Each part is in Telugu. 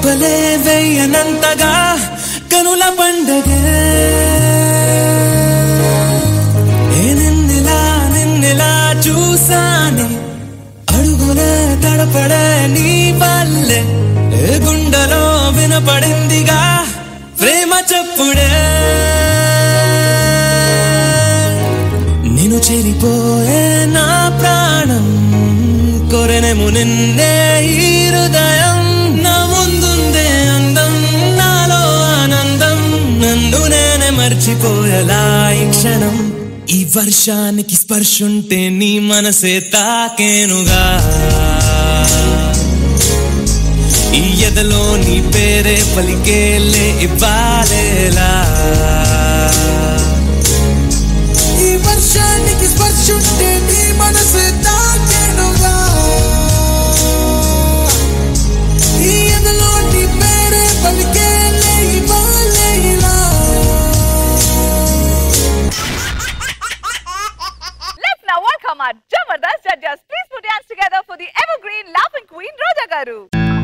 రెప్పలే వెయ్యనంతగా కనుల పండగే ఏ నిన్నెలా నిన్నెలా చూసానే అడుగునే తడపడే నీ వల్లే ఏ గుండెలో వినపడిందిగా ప్రేమ చెప్పుడే నేను చెరిపోయే నా ప్రాణం కొరెనేము నిన్నే ఈ హృదయం నా ముందుందే అందం నాలో ఆనందం నన్ను నేనే మర్చిపోయేలా ఈ క్షణం ఈ వర్షానికి స్పర్శుంటే నీ మనసే తాకేనుగా ఈ ఎదలో నీ పేరే పలికేలే ఇవ్వాలేలా ఈ వర్షానికి స్పర్శుంటే నీ మనసు తాకేనుగా ఈ ఎదలో నీ పేరే పలికేలే ఇవ్వాలేలా Let's now welcome our Jabardast judges. Please put your hands together for the evergreen laughing queen Roja Garu.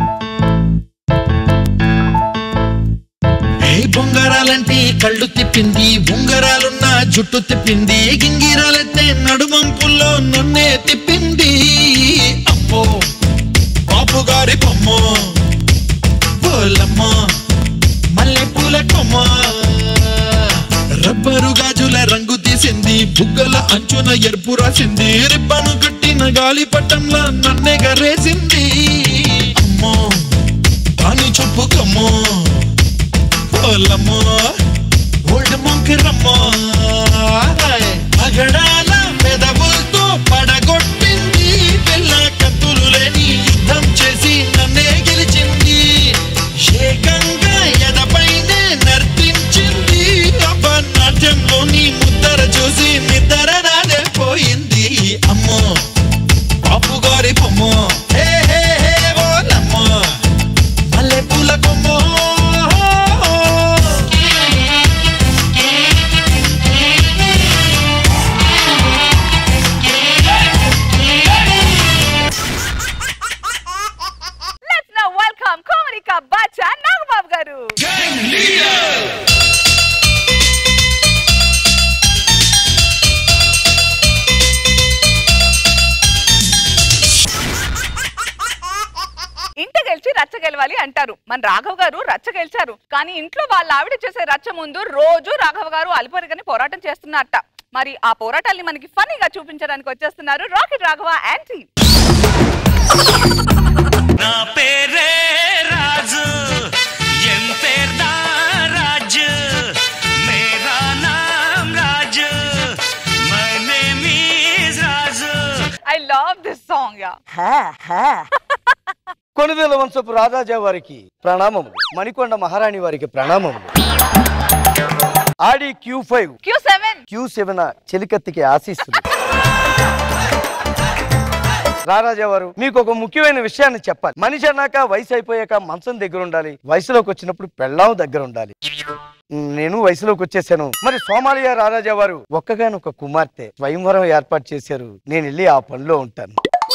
ఏ బొంగరాలంటే కళ్ళు తిప్పింది ఉంగరాలున్న జుట్టు తిప్పింది గింగిరాలెత్తే నడుమంపుల్లో నన్నే తిప్పింది అమ్మో బాబు గారి బొమ్మ పోలమ్మ మల్లె పూల కొమ్మ రబ్బరు గాజుల రంగు తీసింది బుగ్గల అంచున ఎరుపు రాసింది రిబ్బను కట్టిన గాలి పట్టంలా నన్నే గరేసింది అమ్మో దాని చెప్పుకమ్మో పోలమ్మో ఓల్డ్ మొంకిరమ్మో పగడాల పెదవులతో పడగొట్టింది పిల్ల కత్తులు లేని యుద్ధం చేసి నన్నే గెలిచింది ఏకంగా ఎదపైనే నర్తించింది అబ్బ నాట్యంలోని ముద్దర చూసి నిద్ర నాదే పోయింది అమ్మో బాపు గారి బొమ్మ హే హే హే ఓలమ్మో మల్లె పూల కొమ్మ Let's now welcome Komarika Bacha Nagababu Garu. ఇంట గెలిచి రచ్చ గెలవాలి అంటారు మన రాఘవ్ గారు రచ్చ గెలిచారు కానీ ఇంట్లో వాళ్ళ ఆవిడ చేసే రచ్చ ముందు రోజు రాఘవ్ గారు అల్పరిగని పోరాటం చేస్తున్నారట మరి ఆ పోరాటాల్ని మనకి ఫనీగా చూపించడానికి వచ్చేస్తున్నారు రాకెట్ రాఘవ యాంటీ నా పేరే రాజు ఎం పేర్దా రాజు మేరా నామ్ Raju my name is Raju I love this song యా కొనుదెల వంశపు రాజాజా వారికి ప్రణామములు మణికొండ మహారాణి వారికి ప్రణామములు Audi Q five Q seven Q seven చెలికత్తికి ఆశీస్సులు రారాజా వారు మీకు ఒక ముఖ్యమైన విషయాన్ని చెప్పాలి మనిషి అన్నాక వయసు అయిపోయాక మంచం దగ్గర ఉండాలి వయసులోకి వచ్చినప్పుడు పెళ్ళాం దగ్గర ఉండాలి నేను వయసులోకి వచ్చేసాను మరి సోమాలియా రారాజా వారు ఒక్కగానొక కుమార్తె స్వయంవరం ఏర్పాటు చేశారు నేను వెళ్ళి ఆ పనిలో ఉంటాను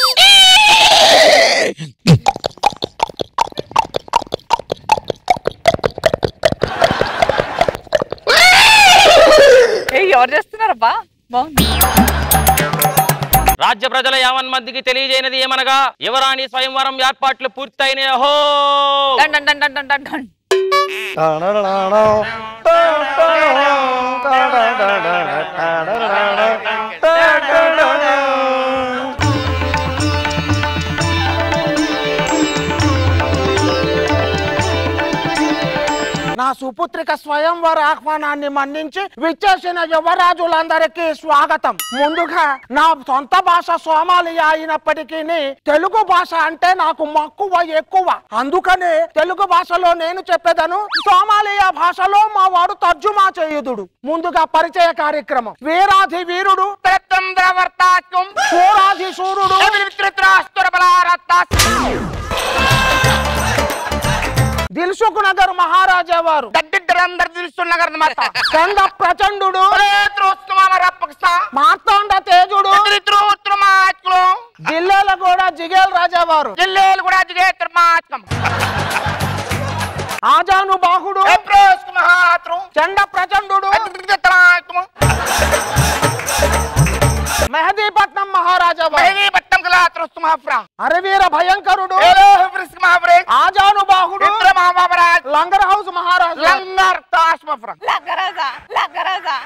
ఏ ఎవరు చేస్తున్నారబ్బా బాగుంది రాజ్య ప్రజల యావన్ మందికి తెలియజేయనది ఏమనగా యువరాణి స్వయంవరం ఏర్పాట్లు పూర్తయినాయి అహో done done done done done done నా సుపుత్రిక స్వయంవర ఆహ్వానాన్ని మన్నించి విచ్చేసిన యువరాజులందరికీ స్వాగతం ముందుగా నా సొంత భాష సోమాలియా అయినప్పటికీ తెలుగు భాష అంటే నాకు మక్కువ ఎక్కువ అందుకనే తెలుగు భాషలో నేను చెప్పేదను సోమాలియా భాషలో మా వాడు తర్జుమా చేయుదుడు ముందుగా పరిచయ కార్యక్రమం వీరాధి వీరుడు సూరాధి సూర్యుడు దిల్సుఖ్ నగర్ మహారాజా వారు కంద ప్రచండు మార్తాండ తేజుడు జిల్లాల కూడా జిగేల్ రాజా వారు జిల్లేలు కూడా జిగేత్ర ఆజాను బాహుడు చండ ప్రచండు మెహదీపట్నం మహారాజా అరవీర భయంకరుడు ఆజాను బాహుడు లంగర్ హౌస్ మహారాజా లగ్గరాజా లగ్గరాజా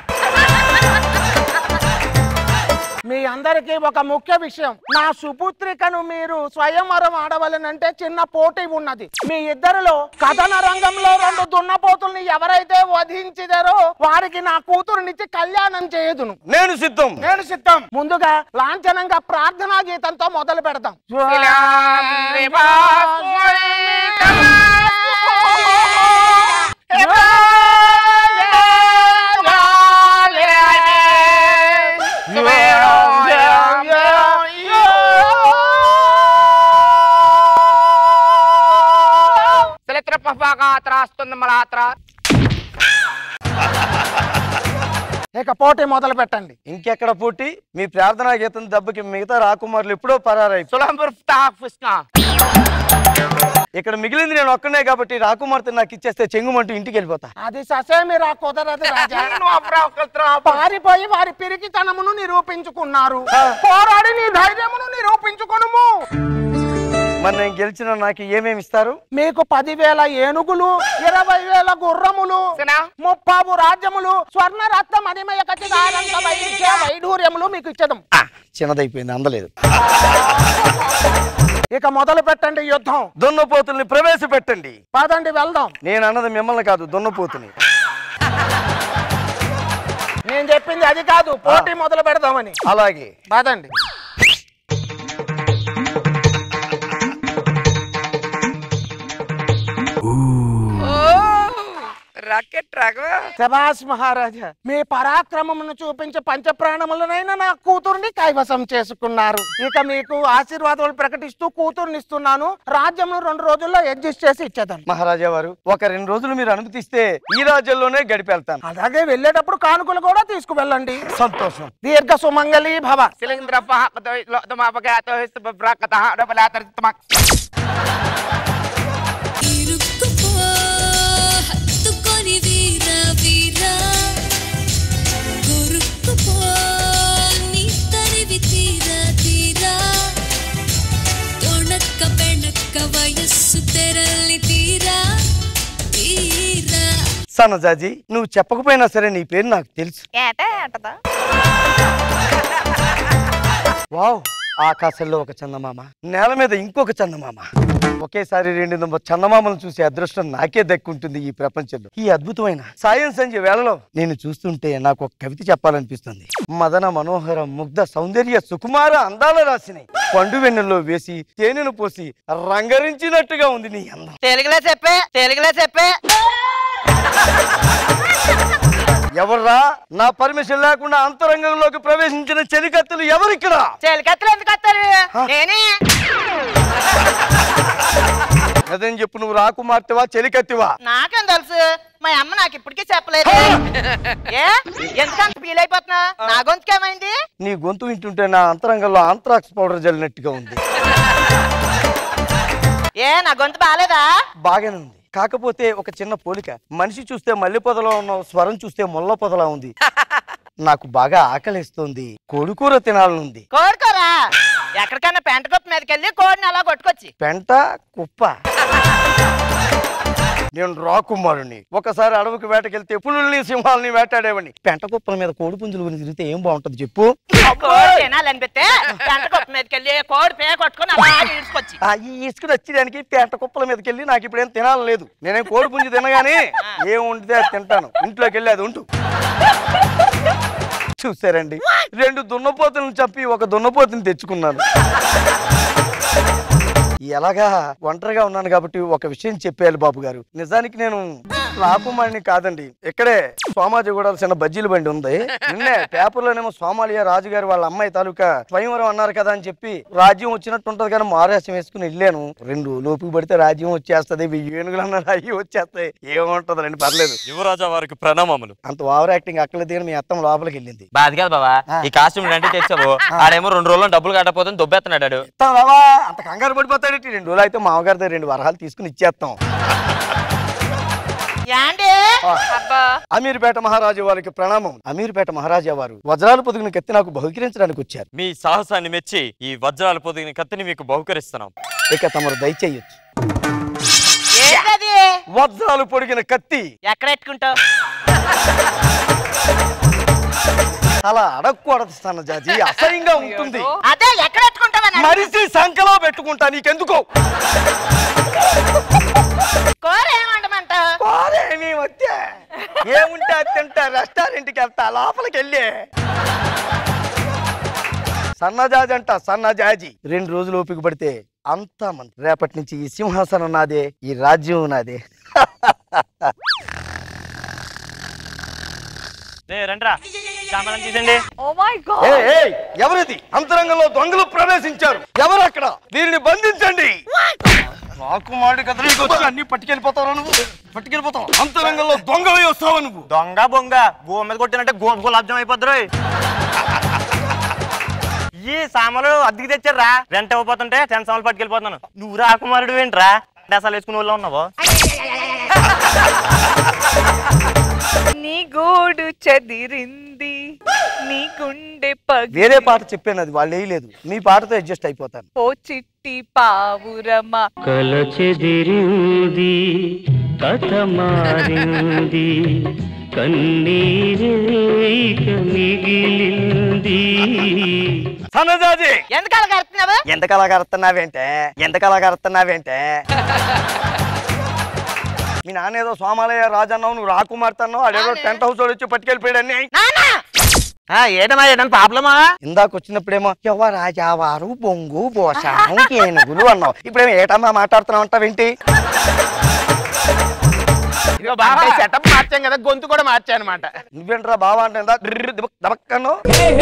మీ అందరికీ ఒక ముఖ్య విషయం నా సుపుత్రికను మీరు స్వయంవరం ఆడవలనంటే చిన్న పోటీ ఉన్నది మీ ఇద్దరిలో కథన రంగంలో రెండు దున్నపోతుల్ని ఎవరైతే వధించిదరో వారికి నా కూతురునిచ్చి కళ్యాణం చేయదును నేను సిద్ధం నేను సిద్ధం ముందుగా లాంఛనంగా ప్రార్థనా గీతంతో మొదలు పెడదాం ఇక పోటీ మొదలు పెట్టండి ఇంకెక్కడ పోటీ మీ ప్రార్థనా గీతం దెబ్బకి మిగతా రాకుమారులు ఎప్పుడో పరారాయి ఇక్కడ మిగిలింది నేను ఒక్కనే కాబట్టి రాకుమార్తె నాకు ఇచ్చేస్తే చెంగుమంటూ ఇంటికి వెళ్ళిపోతా అది ససేమి రా కుదరదు రాజా పారిపోయి వారి పిరికితనమును నిరూపించుకున్నారు పోరాడి నీ ధైర్యమును నిరూపించుకునుము మరి నేను గెలిచిన నాకు ఏమేమి ఇస్తారు మీకు పదివేల ఏనుగులు ఇరవై వేల గుర్రములు ముప్పావు రాజ్యములు స్వర్ణ రత్న మణిమయ కచిదారంత వైద్య వైఢూర్యములు మీకు ఇచ్చదం ఆ, చిన్నదైపోయింది అందలేదు ఇక మొదలు పెట్టండి యుద్ధం దున్నపోతుల్ని ప్రవేశపెట్టండి పదండి వెళ్దాం నేను అన్నది మిమ్మల్ని కాదు దున్నపోతుని నేను చెప్పింది అది కాదు పోటీ మొదలు పెడదామని అలాగే పదండి రాకెట్ రాఘవ శబాస్ మహారాజా మీ పరాక్రమమును చూపించి పంచప్రాణములనైనా నా కూతుర్ని కైవసం చేసుకున్నారు ఇక మీకు ఆశీర్వాదాలు ప్రకటిస్తూ కూతుర్నిస్తున్నాను రాజ్యమును రెండు రోజుల్లో అడ్జస్ట్ చేసి ఇచ్చేదాను మహారాజా వారు ఒక రెండు రోజులు మీరు అనుమతిస్తే ఈ రాజ్యంలోనే గడిపెళ్తాను అలాగే వెళ్ళేటప్పుడు కానుకలు కూడా తీసుకువెళ్ళండి సంతోషం దీర్ఘ సుమంగళి భవ ఇరుక్కుపో హత్తుకొని వీర వీర కొరుక్కుపో నీ తరివి తీర తీర తొణక్క బెణక్క వయస్సు తెరలి తీరా తీరా సన్నజాజి నువ్వు చెప్పకపోయినా సరే నీ పేరు నాకు తెలుసు ఏట ఏటదా వావ్ ఆకాశంలో ఒక చందమామ నేల మీద ఇంకొక చందమామ ఒకేసారి రెండు నంబర్ చందమామను చూసే అదృష్టం నాకే దక్కుంటుంది ఈ ప్రపంచంలో ఈ అద్భుతమైన సాయం సంధ్య వేళలో నేను చూస్తుంటే నాకు ఒక కవిత చెప్పాలనిపిస్తుంది మదన మనోహర ముగ్ధ సౌందర్య సుకుమార అందాల రాసిని పండు వెన్నెల్లో వేసి తేనెను పోసి రంగరించినట్టుగా ఉంది నీ అందం తెలుగులో చెప్పే తెలుగులో చెప్పే ఎవర్రా నా పర్మిషన్ లేకుండా అంతరంగంలోకి ప్రవేశించిన చెలికత్తులు ఎవరిక్కడ చెలికత్తలు ఎందుకు వస్తారు నేనే అదేం చెప్పు నువ్వు రాకుమార్తెవా చెలికత్తివా నాకేం తెలుసు మా అమ్మ నాకు ఇప్పటికీ చెప్పలేదు ఏ ఎందుకంత ఫీల్ అయిపోతున్నా నా గొంతుకేమైంది నీ గొంతు వింటుంటే నా అంతరంగంలో ఆంత్రాక్స్ పౌడర్ జల్లినట్టుగా ఉంది ఏ నా గొంతు బాగాలేదా బాగానే ఉంది కాకపోతే ఒక చిన్న పోలిక మనిషి చూస్తే మల్లె పొదలో ఉన్న స్వరం చూస్తే ముళ్ళ పొదలా ఉంది నాకు బాగా ఆకలిస్తుంది కోడికూర తినాలనుంది కోరుకోరా ఎక్కడికైనా పెంట కుప్ప మీదకి వెళ్ళి కోడిని అలా కొట్టుకొచ్చి పెంట కుప్ప నేను రాకుమారుని ఒకసారి అడవికి వేటకెళ్తే పులుల్ని సింహాలని వేటాడేవాడిని పెంట కుప్పల మీద కోడి పుంజుల గురించి తిరిగితే ఏం బాగుంటది చెప్పు కోడి తినాలనిపిస్తే పెంట కుప్ప మీదకి వెళ్ళి కోడి పే కొట్టుకొని అలా ఈడ్చుకొచ్చి ఆ ఈ ఇసుకుని వచ్చేదానికి పెంట కుప్పల మీదకి వెళ్ళి నాకు ఇప్పుడు ఏం తినాలని లేదు నేనేం కోడి పుంజు తినగానే ఏం వండితే అది తింటాను ఇంట్లోకి వెళ్ళి అది ఉంటు చూసారండి రెండు దున్నపోతులను చంపి ఒక దున్నపోతుని తెచ్చుకున్నాను ఎలాగా ఒంటరిగా ఉన్నాను కాబట్టి ఒక విషయం చెప్పేయాలి బాబు గారు నిజానికి నేను రాకుమారిని కాదండి ఇక్కడే సోమాజిగూడ చిన్న బజ్జీల బండి ఉంది నిన్నే పేపర్లోనేమో సోమాలియా రాజుగారు వాళ్ళ అమ్మాయి తాలూకా స్వయంవరం అన్నారు కదా అని చెప్పి రాజ్యం వచ్చినట్టు ఉంటది కానీ మారేసం వేసుకుని వెళ్ళాను రెండు లోపుకి పడితే రాజ్యం వచ్చేస్తది వెయ్యి ఏనుగులు అన్నారు అయ్యి వచ్చేస్తాయి ఏముంటది రండి పర్లేదు యువరాజా వారికి ప్రణామములు అంత ఓవర్ యాక్టింగ్ అక్కలేదు కానీ మీ అత్తం లోపలికి వెళ్ళింది బాధ కాదు బాబా ఈ కాస్ట్యూమ్ అంటే తెచ్చావు ఆడేమో రెండు రోజుల్లో డబ్బులు కట్టకపోతే దొబ్బెత్తన్నాడు ఆడు. ఇస్తాం బావా అంత కంగారు పడిపోతాడేంటి రెండు రోజులు అయితే మామగారి దగ్గర రెండు వరహాలు తీసుకుని ఇచ్చేస్తాం యాండి అబ్బా అమీర్పేట మహారాజు వారికి ప్రణామం అమీర్పేట మహారాజా వారు వజ్రాలు పొదిగిన కత్తి నాకు బహుకరించడానికి వచ్చారు మీ సాహసాన్ని మెచ్చి ఈ వజ్రాల పొదిగిన కత్తిని మీకు బహుకరిస్తున్నాం ఇక తమరు దయచేయొచ్చు ఏంటది వజ్రాలు పొడిగిన కత్తి ఎక్కడ ఎట్టుకుంటావు అలా అడగకూడదు సన్నజాజి అసహ్యంగా ఉంటుంది అదే ఎక్కడ ఎట్టుకుంటావని మరిసి సంఖలో పెట్టుకుంటా నీకెందుకో కూర ఏమంటమంటావు కోరేమీ వద్దే ఏముంటే అది తింటా రెస్టారెంట్కి వెళ్తా లోపలికి వెళ్ళి సన్నజాజి అంట సన్నజాజి రెండు రోజులు ఓపిక పడితే అంతా మన రేపటి నుంచి ఈ సింహాసనం నాదే ఈ రాజ్యం నాదే రే రండ్రా సామాన్ తీసండి ఓ మై ఏ గాడ్ ఏ ఎవరిది అంతరంగంలో దొంగలు ప్రవేశించారు ఎవరు అక్కడ వీరిని బంధించండి రాకుమారుడి కథ నీకు వచ్చి అన్ని పట్టుకెళ్ళిపోతావు నువ్వు పట్టుకెళ్ళిపోతావు అంతరంగంలో దొంగవి వస్తావా నువ్వు దొంగ బొంగ గోవ మీద కొట్టినంటే గోవ గులాబ్జం అయిపోద్దు ఈ సామాన్లు అద్దెకి తెచ్చారా రెంట్ ఇవ్వబోతుంటే టెన్ సామాన్లు పట్టుకెళ్ళిపోతున్నాను నువ్వు రాకుమారుడు ఏంట్రా డేసాలు వేసుకుని వాళ్ళు ఉన్నావు నీ గూడు చెదిరింది నీ గుండె పగి వేరే పాట చెప్పాను అది వాళ్ళు వేయలేదు మీ పాటతో అడ్జస్ట్ అయిపోతాను ఓ చిట్టి పావురమా కల చెదిరింది కథ మారింది కన్నీరే ఇక మిగిలింది సన్నజాజి ఎందుకు అలా కడుతున్నావు ఎంత కళాకారుతున్నావేంటే ఎంత కళాకారుతున్నావేంటే మీ నాన్న ఏదో సోమాలయ రాజన్నావు నువ్వు రాకుమార్తెన్నావు అదేదో టెంట్ హౌస్ వచ్చి పట్టుకెళ్ళిపోయాడని నానా ఏటమ్మా ఏదైనా ప్రాబ్లమా ఇందాక వచ్చినప్పుడేమో ఎవ రాజావారు బొంగు బోషాము ఏనుగులు అన్నావు ఇప్పుడేమో ఏటమ్మా మాట్లాడుతున్నావు అంటావేంటి ఇదిగో బాబా సెటప్ మార్చాం కదా గొంతు కూడా మార్చా అనమాట నువ్వేంట్రా బావా అంటే ఇందాక డ్రిర్ దిబక్ దబక్కను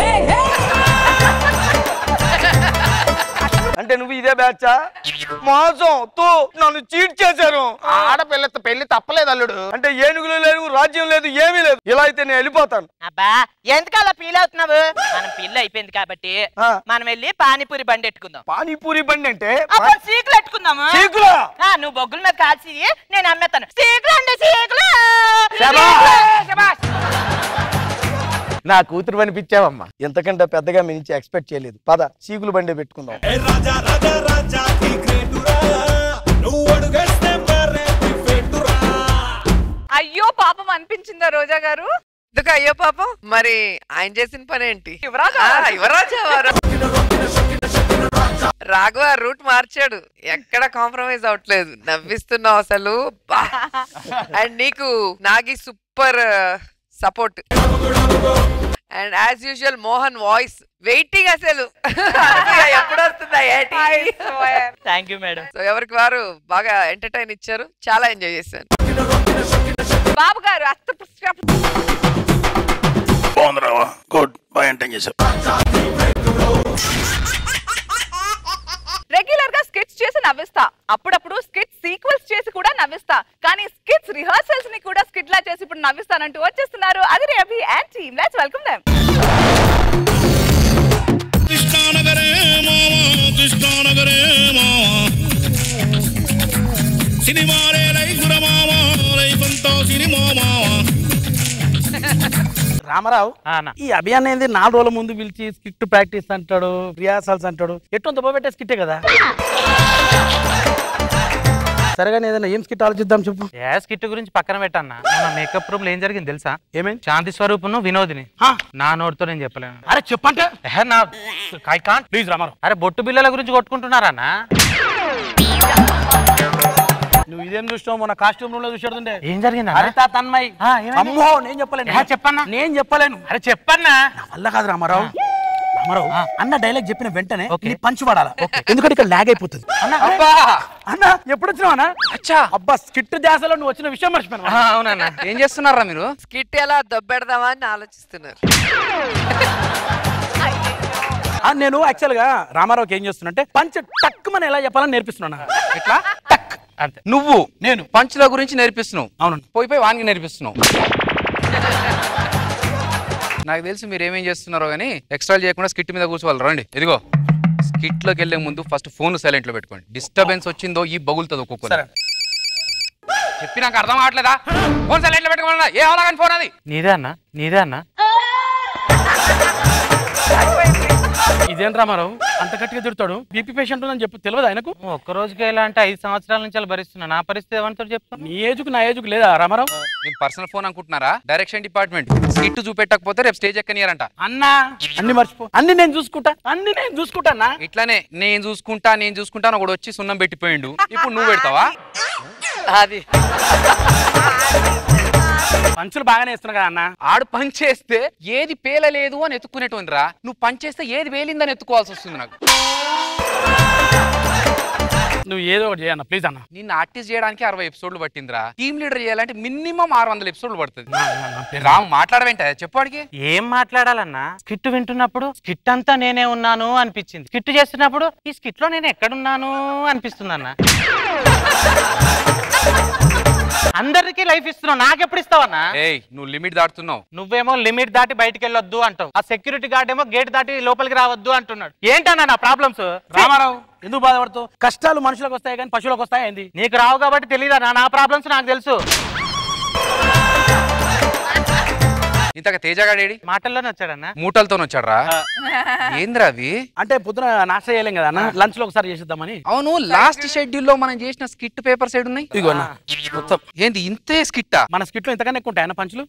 అంటే నువ్వు ఇదే బ్యాచా మోసం తూ నన్ను చీట్ చేశారు ఆడపిల్లతో పెళ్లి తప్పలేదు అల్లుడు అంటే ఏనుగులు లేవు రాజ్యం లేదు ఏమీ లేదు ఇలా అయితే నేను వెళ్ళిపోతాను అబ్బా ఎందుకు అలా ఫీల్ అవుతున్నావు మనం పిల్ల అయిపోయింది కాబట్టి ఆ. మనం వెళ్ళి పానీపూరి బండి ఎట్టుకుందాం పానీపూరి బండి అంటే అప్పుడు సీకులు ఎట్టుకుందాము చీకులా ఆ, నువ్వు బొగ్గుల మీద కాల్చి నేను అమ్మేస్తాను సీకులు అండి సీకులు శభాష్. నా కూతురు అనిపించావమ్మా ఎంతకంటే పెద్దగా మీ నుంచి ఎక్స్పెక్ట్ చేయలేదు పద చీకులు బండి పెట్టుకుందాం రాజా రాజా రాజా ఈ గ్రేటురా నువ్వు అడుగేస్తే మరేంటి ఫేటురా అయ్యో పాపం అనిపించిందా రోజా గారు ఎందుకు అయ్యో పాపం మరి ఆయన చేసిన పని ఏంటి యువరాజా ఆ, వారు. యువరాజా వారు రాఘవ రూట్ మార్చాడు ఎక్కడ కాంప్రమైజ్ అవట్లేదు నవ్విస్తున్నావు అసలు అండ్ నీకు Nagi super support and as usual Mohan voice waiting అసలు ఎప్పుడు వస్తుందా ఏటి I swear. Thank you madam so ఎవరికి వారు బాగా ఎంటర్టైన్ ఇచ్చారు చాలా ఎంజాయ్ చేశాను బాబు గారు అత్త బాగుందిరావా గుడ్ బాగా ఎంటైన్ చేశావు రెగ్యులర్ గా స్కిట్స్ చేసి నవ్విస్తా అప్పుడప్పుడు స్కిట్స్ సీక్వెల్స్ చేసి కూడా నవ్విస్తా కానీ స్కిట్స్ రిహర్సల్స్ ని కూడా స్కిట్ లా చేసి ఇప్పుడు నవ్విస్తానంటూ వచ్చేస్తున్నారు అది రేపి and team let's welcome them కృష్ణానగరే మావా కృష్ణానగరే మావా సినిమారే లైఫ్ మావా లైఫ్ అంతా సినిమా మావా రామారావు ఈ అభియాన్ ఏంది నాలుగు రోజుల ముందు పిలిచి స్కిట్ ప్రాక్టీస్ అంటాడు రిహార్సల్స్ అంటాడు ఎట్టు దుబ్బబెట్టే స్కిట్టే కదా సరేగా ఏదైనా ఏం స్కిట్ ఆలోచిద్దాం చెప్పు ఏ స్కిట్ గురించి పక్కన పెట్టన్నా మన మేకప్ రూమ్ లో ఏం జరిగింది తెలుసా ఏమైంది శాంతి స్వరూపును వినోదిని హా? నా నోటితో నేను చెప్పలేను అరే చెప్పంటే ఎహే, నా ఐ కాంట్ ప్లీజ్ రామారావు అరే బొట్టు బిల్లల గురించి కొట్టుకుంటున్నారా నువ్వు ఇదేం చూసినావు మన కాస్ట్యూమ్ రూమ్ లో చూసాడుండే ఏం జరిగింది హరిత తన్మయ్ ఆ, ఏమైంది? అమ్మో నేను చెప్పలేను ఏ, చెప్పన్నా. నేను చెప్పలేను అరే చెప్పన్నా నా వల్ల కాదు రామారావు రామారావు ఆ. అన్న డైలాగ్ చెప్పిన వెంటనే ఓకే. నీ పంచు పడాలా ఎందుకంటే ఇక్కడ లాగ్ అయిపోతుంది అబ్బా అన్న ఎప్పుడు వచ్చినావు అన్న అచ్చా అబ్బా స్కిట్ ధ్యాసలో నువ్వు వచ్చిన విషయం మర్చిపోయాను ఆ, అవునన్నా ఏం చేస్తున్నారా మీరు స్కిట్ ఎలా దొబ్బెడదామా అని ఆలోచిస్తున్నారు ఆ, నేను యాక్చువల్ గా రామారావుకి ఏం చేస్తున్నా పంచ్ టక్ మన ఎలా చెప్పాలని నేర్పిస్తున్నాను ఎట్లా టక్ అంతే నువ్వు నేను పంచుల గురించి నేర్పిస్తున్నావు అవును పోయి పోయి వానికి నేర్పిస్తున్నావు నాకు తెలిసి మీరు ఏమేం చేస్తున్నారో కానీ ఎక్స్ట్రా చేయకుండా స్కిట్ మీద కూర్చోవాలి రండి ఇదిగో స్కిట్ లోకి వెళ్ళే ముందు ఫస్ట్ ఫోన్ సైలెంట్ లో పెట్టుకోండి డిస్టర్బెన్స్ వచ్చిందో ఈ బగులుతుంది ఒక్కొక్కరు సరే చెప్పి నాకు అర్థం కావట్లేదా ఫోన్ సైలెంట్ లో పెట్టుకోమన్నా ఏ అవలాగని ఫోన్ అది నీదే అన్న నీదే అన్న ఇదేం రామారావు అంత గట్టిగా తిడతాడు బీపీ పేషెంట్ ఉందని చెప్పి తెలియదు ఆయనకు ఒక్క రోజుకి ఎలా అంటే ఐదు సంవత్సరాల నుంచి అలా భరిస్తున్నా నా పరిస్థితి ఏమంటారు చెప్తా నీ ఏజ్కు నా ఏజ్కు లేదా రామారావు నేను పర్సనల్ ఫోన్ అనుకుంటున్నారా డైరెక్షన్ డిపార్ట్మెంట్ స్కిట్ చూపెట్టకపోతే రేపు స్టేజ్ ఎక్కనియారంట అన్నా అన్ని మర్చిపో అన్ని నేను చూసుకుంటా అన్ని నేను చూసుకుంటానా ఇట్లానే నేను చూసుకుంటా నేను చూసుకుంటా అని ఒకడు వచ్చి సున్నం పెట్టిపోయిండు ఇప్పుడు నువ్వు పెడతావా అది పంచులు బాగానే ఇస్తున్నా కదా అన్న ఆడు పని చేస్తే ఏది పేలలేదు అని ఎత్తుకునేటువంటి రా నువ్వు పని చేస్తే ఏది వేలిందని ఎత్తుకోవాల్సి వస్తుంది నాకు నువ్వు ఏదో ఒకటి చేయన్న ప్లీజ్ అన్న నిన్ను ఆర్టిస్ట్ చేయడానికి అరవై ఎపిసోడ్లు పట్టిందిరా టీమ్ లీడర్ చేయాలంటే మినిమం ఆరు వందల ఎపిసోడ్లు పడుతుంది రాము మాట్లాడవేంట చెప్పాడికి ఏం మాట్లాడాలన్నా స్కిట్ వింటున్నప్పుడు స్కిట్ అంతా నేనే ఉన్నాను అనిపించింది స్కిట్ చేస్తున్నప్పుడు ఈ స్కిట్ లో నేను ఎక్కడున్నాను అనిపిస్తుంది అన్న అందరికీ లైఫ్ ఇస్తున్నావు నాకెప్పుడు ఇస్తావన్నా ఏయ్ నువ్వు లిమిట్ దాటుతున్నావు నువ్వేమో లిమిట్ దాటి బయటికి వెళ్ళొద్దు అంటావు ఆ సెక్యూరిటీ గార్డ్ ఏమో గేట్ దాటి లోపలికి రావద్దు అంటున్నాడు ఏంటన్నా నా ప్రాబ్లమ్స్ రామారావు ఎందుకు బాధపడుతావు కష్టాలు మనుషులకు వస్తాయి కానీ పశువులకు వస్తాయి ఏంది నీకు రావు కాబట్టి తెలియదా నా ప్రాబ్లమ్స్ నాకు తెలుసు ఇంతక తేజగాడేడి మాటల్లోనే వచ్చాడన్నా మూటలతో వచ్చాడరా ఏంద్రా అవి అంటే పొద్దున నాశ చేయలేం కదా అన్న లంచ్ లో ఒకసారి చేసేద్దామని అవును లాస్ట్ షెడ్యూల్ లో మనం చేసిన స్కిట్ పేపర్ సైడ్ ఉన్నాయి ఇదిగో అన్న మొత్తం ఏంది ఇంతే స్కిట్టా మన స్కిట్ లో ఇంతకన్నా ఎక్కువ ఉంటాయి అన్న పంచులు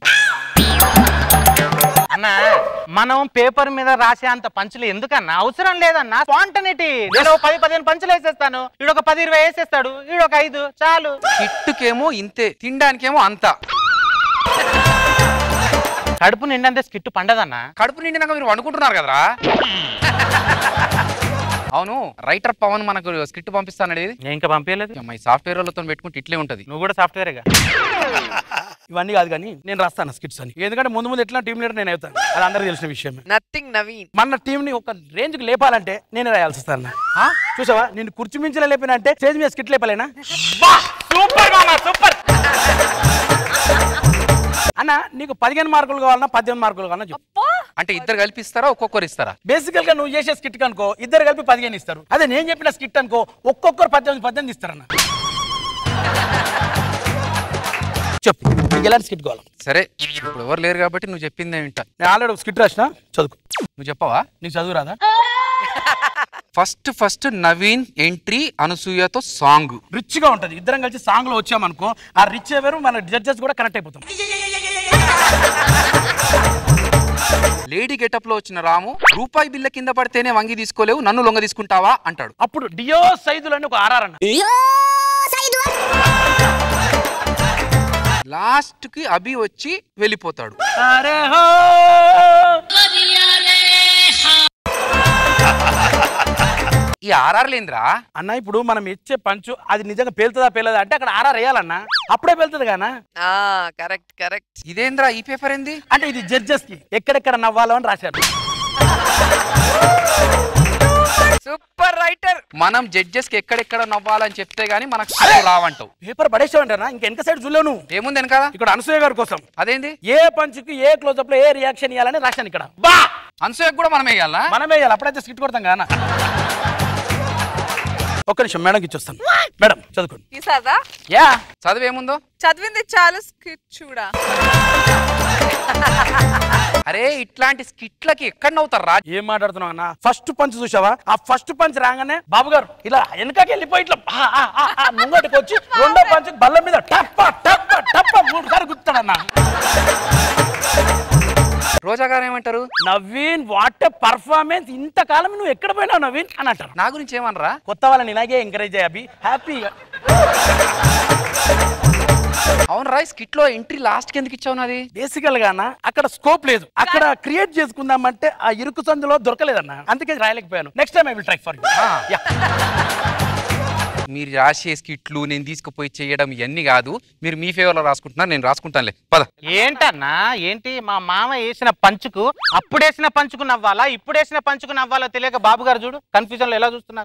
అన్న మనం పేపర్ మీద రాసే అంత పంచులు ఎందుకన్నా అవసరం లేదన్నా స్పాంటనిటీ నేను ఒక పది పదిహేను పంచులు వేసేస్తాను ఈడు ఒక పది ఇరవై వేసేస్తాడు ఈడు ఒక ఐదు చాలు స్కిట్కేమో ఇంతే తినడానికేమో అంతా కడుపు నిండంతే స్కిట్ పండదన్నా కడుపు నిండినాక మీరు వండుకుంటున్నారు కదరా అవును రైటర్ పవన్ మనకు స్క్రిప్ట్ పంపిస్తాననేది నేను ఇంకా పంపించలేదు ఈ సాఫ్ట్వేర్ వాళ్ళతో పెట్టుకుంటే ఇట్లే ఉంటది నువ్వు కూడా సాఫ్ట్వేరేగా ఇవన్నీ కాదు కానీ నేను రాస్తాను స్కిట్స్ అని ఎందుకంటే ముందు ముందు ఎట్లా టీం లీడర్ నేను అవుతాను అది అందరికీ తెలిసిన విషయమే నథింగ్ నవీన్ మన టీం ని ఒక రేంజ్ కి లేపాలంటే నేనే రాయాల్సి వస్తాను చూసావా నేను కుర్చీ మించిన లేపిన అంటే స్టేజ్ మీద స్కిట్ లేపలేనా సూపర్ మామా సూపర్ అన్న నీకు పదిహేను మార్కులు కావాలన్నా పద్దెనిమిది మార్కులు కావాలన్నా చెప్పు అంటే ఇద్దరు కల్పిస్తారా ఒక్కొక్కరు ఇస్తారా బేసికల్ గా నువ్వు చేసే స్కిట్ అనుకో ఇద్దరు కలిపి పదిహేను ఇస్తారు అదే నేను చెప్పిన స్కిట్ అనుకో ఒక్కొక్కరు పద్దెనిమిది పద్దెనిమిది ఇస్తారన్న చెప్పు నీకు ఎలాంటి స్కిట్ కావాలి సరే ఇప్పుడు ఎవరు లేరు కాబట్టి నువ్వు చెప్పింది ఏంట నేను ఆల్రెడీ ఒక స్కిట్ రాసిన చదువుకో నువ్వు చెప్పవా నీకు చదువు రాదా ఫస్ట్ ఫస్ట్ నవీన్ ఎంట్రీ అనసూయతో సాంగ్ రిచ్ గా ఉంటది ఇద్దరం కలిసి సాంగ్ లో వచ్చామనుకో ఆ రిచ్ ఎవరు మన జడ్జెస్ కూడా కనెక్ట్ అయిపోతాం లేడీ గెటప్ లో వచ్చిన రాము రూపాయి బిల్ల కింద పడితేనే వంగి తీసుకోలేవు నన్ను లొంగ తీసుకుంటావా అంటాడు అప్పుడు డియో సైజులు అని ఒక ఆర్ఆర్ అన్న లాస్ట్ కి అభి వచ్చి వెళ్ళిపోతాడు అరే హో ఈ ఆర్ఆర్ లేంద్రా అన్న ఇప్పుడు మనం ఇచ్చే పంచు అది నిజంగా పేలుతుందా పేలదా అంటే అక్కడ ఆర్ఆర్ వేయాలన్న అప్పుడే పేలుతుంది కానా కరెక్ట్ కరెక్ట్ ఇదేంద్రా ఈ పేపర్ ఏంది అంటే ఇది జడ్జెస్ కి ఎక్కడెక్కడ నవ్వాలో అని రాశారు సూపర్ రైటర్ మనం జడ్జెస్ కి ఎక్కడెక్కడ నవ్వాలని చెప్తే గానీ మనకు score రావంటావు పేపర్ పడేసావంటారా ఇంకా వెనక సైడ్ చూడలేవు నువ్వు ఏముంది వెనకాల ఇక్కడ అనసూయ గారి కోసం అదేంది ఏ పంచుకి ఏ క్లోజప్ లో ఏ రియాక్షన్ ఇవ్వాలని రాశాను ఇక్కడ బా అన్సూయకు కూడా మనం వేయాలా మనమే వేయాలి అప్పుడైతే స్కిట్ కొడతాం కానా ఒక్క నిమిషం మేడంకి ఇచ్చొస్తాను మేడం చదువుకోండి తీసాదా యా చదువు ఏముందో చదివింది చాలు స్కిట్ చూడా అరే ఇట్లాంటి స్కిట్లకి ఎక్కడ నవ్వుతారా ఏం మాట్లాడుతున్నావు అన్న ఫస్ట్ పంచ్ చూసావా ఆ ఫస్ట్ పంచ్ రాగానే బాబు గారు ఇలా వెనకకి వెళ్ళిపోయి ఇట్లా ఆ, ఆ, ఆ, ఆ, ముంగటికి వచ్చి రెండో పంచ్ బల్ల మీద టప్ప టప్ప టప్ప మూడు సార్లు గుర్తాడన్న రోజా గారు ఏమంటారు నవీన్ వాట్ పర్ఫార్మెన్స్ ఇంతకాలం నువ్వు ఎక్కడ పోయినావు నవీన్ అని అంటారు నా గురించి ఏమనరా కొత్త వాళ్ళని ఇలాగే ఎంకరేజ్ చేయాలి హ్యాపీగా అవును రా స్కిట్ లో ఎంట్రీ లాస్ట్ కి ఎందుకు ఇచ్చావు నాది బేసికల్ గాన అక్కడ స్కోప్ లేదు అక్కడ క్రియేట్ చేసుకుందామంటే ఆ ఇరుకు సందులో దొరకలేదన్న అందుకే రాయలేకపోయాను next time I will try for you మీరు రాసే స్కిట్లు నేను తీసుకుపోయి చేయడం ఇవన్నీ కాదు మీరు మీ ఫేవర్ లో రాసుకుంటున్నారు నేను రాసుకుంటానులే పద ఏంటన్నా ఏంటి మా మామ వేసిన పంచుకు అప్పుడేసిన పంచుకు నవ్వాలా ఇప్పుడేసిన పంచుకు నవ్వాలా తెలియక బాబు గారు చూడు కన్ఫ్యూజన్ లో ఎలా చూస్తున్నారు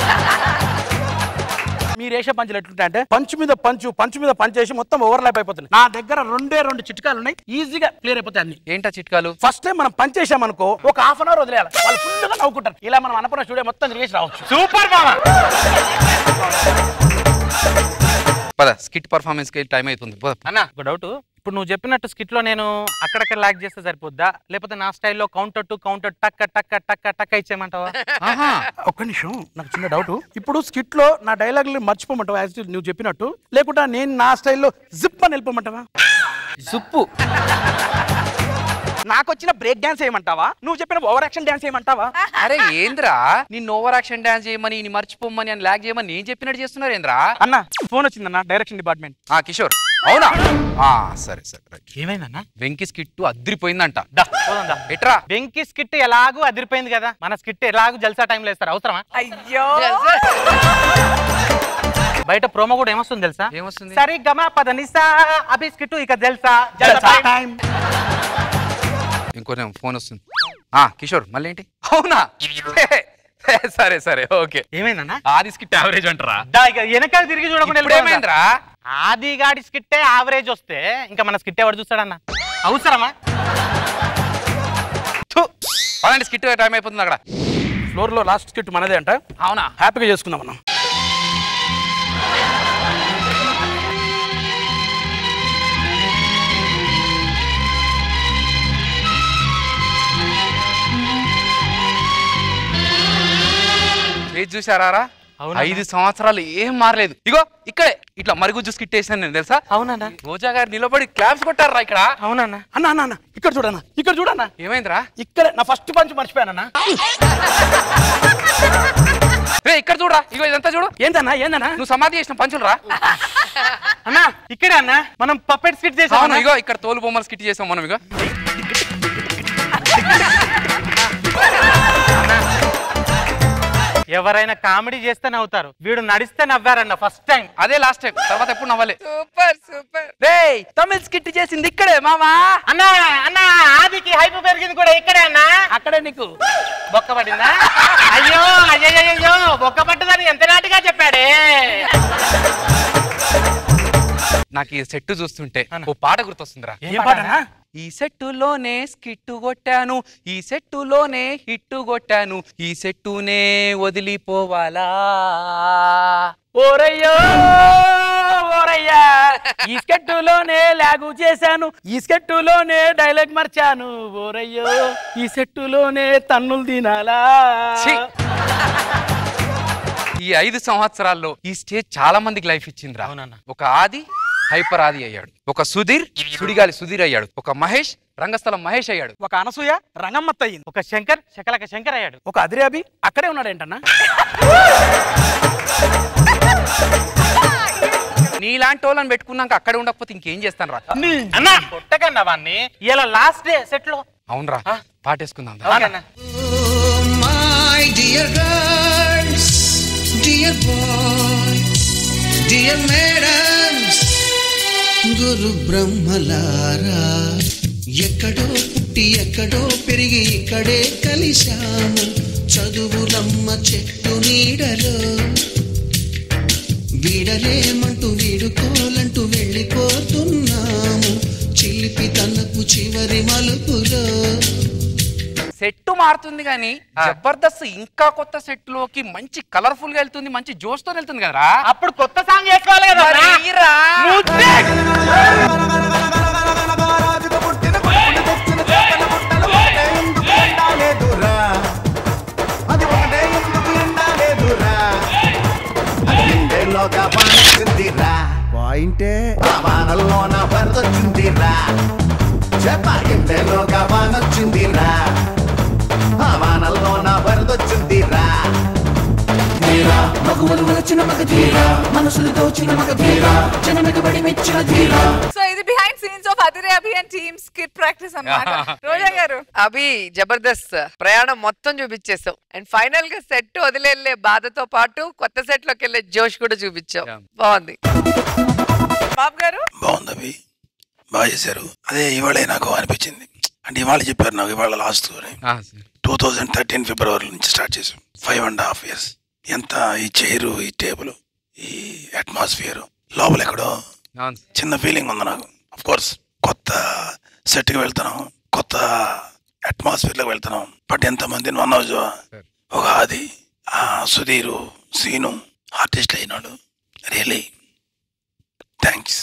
మీరు వేసే పంచులు ఎట్లుంటాయి అంటే పంచు మీద పంచు పంచు మీద పంచు వేసి మొత్తం ఓవర్లాప్ అయిపోతుంది నా దగ్గర రెండే రెండు చిట్కాలు ఉన్నాయి ఈజీగా క్లియర్ అయిపోతాయి అన్ని ఏంటా చిట్కాలు ఫస్ట్ టైం మనం పంచ్ చేసామనుకో ఒక హాఫ్ అన్ అవర్ వదిలేయాలి వాళ్ళు ఫుల్ గా నవ్వుకుంటారు ఇలా మనం అన్నపూర్ణ స్టూడియో మొత్తం తిరిగేసి రావచ్చు సూపర్ మామ పద స్కిట్ పర్ఫార్మెన్స్ కి టైం అవుతుంది పద. అన్న ఒక డౌట్ ఇప్పుడు నువ్వు చెప్పినట్టు స్కిట్ లో నేను అక్కడక్కడ లాగ్ చేస్తే సరిపోద్దా లేకపోతే నా స్టైల్లో కౌంటర్ టు కౌంటర్ టక్క టక్క టక్క టక్క ఇచ్చేయమంటావా ఆహా, ఒక్క నిమిషం నాకు చిన్న డౌట్ ఇప్పుడు స్కిట్ లో నా డైలాగులు మర్చిపోమంటావా యాజ్ ఇట్ నువ్వు చెప్పినట్టు లేకుంటే నేను నా స్టైల్లో జిప్ అని వెళ్ళిపోమంటావా సుప్పు నాకు వచ్చిన బ్రేక్ డాన్స్ చేయమంటావా నువ్వు చెప్పిన ఓవర్ యాక్షన్ డాన్స్ చేయమంటావా అరే ఏంద్రా నిన్ను ఓవర్ యాక్షన్ డాన్స్ చేయమని నీ మర్చిపోమని అని లాగ్ చేయమని నేను చెప్పినట్టు చేస్తున్నారు ఏంద్రా అన్న ఫోన్ వచ్చిందన్న డైరెక్షన్ డిపార్ట్మెంట్ ఆ కిషోర్ అవునా ఆ సరే సరే రైట్ ఏమైందన్నా వెంకీ స్కిట్ అదిరిపోయిందంట దా, పోదాం దా. ఎట్రా వెంకీ స్కిట్ ఎలాగూ అదిరిపోయింది కదా మన స్కిట్ ఎలాగూ జల్సా టైంలో వేస్తారు అవసరమా అయ్యో బయట ప్రోమో కూడా ఏమొస్తుంది తెలుసా ఏమొస్తుంది సరే గమా పద నిసా అభి స్కిట్ ఇక తెలుసా జల్సా టైం ఇంకో ఫోన్ వస్తుంది ఆ కిషోర్ మళ్ళీ ఏంటి అవునా హే, సరే సరే ఓకే ఏమైందన్నా ఆది స్కిట్ యావరేజ్ అంటారా దా, ఇక వెనకాల తిరిగి చూడకుండా ఇప్పుడు వెళ్ళిపోదాం దా. ఏమైందిరా ఆది గాడి స్కిట్టే యావరేజ్ వస్తే ఇంకా మన స్కిట్ ఎవడు చూస్తాడన్న అవసరమా థు. పదండి స్కిట్ టైం అయిపోతుంది అక్కడ ఫ్లోర్ లో లాస్ట్ స్కిట్ మనదే అంట అవునా హ్యాపీగా చేసుకుందాం మనం ఏది చూసారా అవునా? ఐదు సంవత్సరాలు ఏం మారలేదు ఇగో ఇక్కడే ఇట్లా మరుగుజ్జు స్కిట్ వేసాను నేను తెలుసా అవునన్నా రోజా గారు నిలబడి క్లాప్స్ కొట్టారా ఇక్కడ అవునన్నా అన్న అన్న అన్న ఇక్కడ చూడన్న ఇక్కడ చూడన్న ఏమైందిరా ఇక్కడ నా ఫస్ట్ పంచ్ మర్చిపోయానన్న రే ఇక్కడ చూడరా ఇగో ఇదంతా చూడు ఏందన్నా ఏందన్నా నువ్వు సమాధి చేసిన పంచులు రా అన్నా ఇక్కడే అన్న మనం పప్పెట్ స్కిట్ చేసాం అవును అన్నా. ఇగో ఇక్కడ తోలు బొమ్మలు స్కిట్ చేసాం మనం ఇగో ఎవరైనా కామెడీ చేస్తే నవ్వుతారు వీడు నడిస్తే నవ్వారన్న ఫస్ట్ టైం అదే లాస్ట్ టైం తర్వాత ఎప్పుడు నవ్వలే సూపర్ సూపర్ రే తమిళ్ స్కిట్ చేసింది ఇక్కడే మామా అన్నా అన్నా ఆదికి హైప్ పెరిగింది కూడా ఇక్కడే అన్నా అక్కడే నీకు బొక్క పడిందా అయ్యో అయ్యో అయ్యో బొక్క పట్టదని ఎంత నాటిగా చెప్పాడే నాకు ఈ సెట్ చూస్తుంటే ఓ పాట గుర్తొస్తుందిరా ఏం పాటనా ఈ సెట్టులోనే స్కిట్టు కొట్టాను ఈ సెట్టులోనే హిట్టు కొట్టాను ఈ సెట్టునే వదిలిపోవాలా ఓరయ్యో ఓరయ్యా ఈ స్కెట్టులోనే లాగు చేశాను ఈ స్కెట్టులోనే డైలాగ్ మర్చాను ఓరయ్యో ఈ సెట్టులోనే తన్నులు తినాలా ఛీ! ఈ ఐదు సంవత్సరాల్లో ఈ స్టేజ్ చాలా మందికి లైఫ్ ఇచ్చిందిరా అవునన్న. ఒక ఆది హైపర్ ఆది అయ్యాడు ఒక సుధీర్ సుడిగాలి సుధీర్ అయ్యాడు ఒక మహేష్ రంగస్థలం మహేష్ అయ్యాడు ఒక అనసూయ రంగమ్మత్త అయ్యింది ఒక శంకర్ శకలక శంకర్ అయ్యాడు ఒక అదిరాబి అక్కడే ఉన్నాడేంటన్నా నీలాంటి వాళ్ళని పెట్టుకున్నాక అక్కడే ఉండకపోతే ఇంకేం చేస్తాను రా అన్నా కొట్టకన్నా వాన్ని ఇలా లాస్ట్ డే సెట్ లో అవునరా పాటేసుకుందాం దా. ఓకేనా My dear girls, dear boys, dear madams, గురు బ్రహ్మలారా ఎక్కడో పుట్టి ఎక్కడో పెరిగి ఇక్కడే కలిశాము చదువులమ్మ చెట్టు నీడలో వీడలేమంటూ వీడుకోలంటూ వెళ్ళిపోతున్నాము చిలిపి తనకు చివరి మలుపులో సెట్ మారుతుంది కానీ జబర్దస్త్ ఇంకా కొత్త సెట్ లోకి మంచి కలర్ఫుల్ గా వెళ్తుంది మంచి జోష్ తో వెళ్తుంది కదరా అప్పుడు కొత్త సాంగ్ వేసుకోవాలి కదా మరి ఈరా. పాయింటే వానల్లోన వరదొచ్చిందిరా చెప్ప ఇంటెలోగా వానొచ్చిందిరా ఆ వానల్లోన వరదొచ్చిందిరా ధీరా మగువలు వచ్చిన మగ ధీరా మనసులు దోచిన మగ ధీరా జనమిగబడి మెచ్చిన ధీరా సో ఇది బిహైండ్ సీన్స్ ఆఫ్ అదిరే అభియాన్ టీమ్ స్కిట్ ప్రాక్టీస్ అన్నమాట రోజా గారు అభి జబర్దస్త్ ప్రయాణం మొత్తం చూపించేసావు అండ్ ఫైనల్ గా సెట్ వదిలేళ్ళే బాధతో పాటు కొత్త సెట్ లోకి వెళ్ళే జోష్ కూడా చూపించావు బాగుంది బాబు గారు బాగుంది అవి బాగా చేశారు అదే ఇవాళే నాకు అనిపించింది అంటే ఇవాళ చెప్పారు నాకు ఇవాళ లాస్ట్ ఆ, సరే. టూ థౌజండ్ థర్టీన్ ఫిబ్రవరి నుంచి స్టార్ట్ చేసాం ఫైవ్ అండ్ హాఫ్ ఇయర్స్ ఎంత ఈ చైరు ఈ టేబుల్ ఈ అట్మాస్ఫియర్ లోపల ఎక్కడో అవును సార్. చిన్న ఫీలింగ్ ఉంది నాకు అఫ్ కోర్స్ కొత్త సెట్కి వెళ్తున్నాం కొత్త అట్మాస్ఫియర్లోకి వెళ్తున్నాం బట్ ఎంతమందిని మనోజ్ ఒక ఆది ఆ సుధీరు సీను ఆర్టిస్ట్ అయినాడు రియలీ థ్యాంక్స్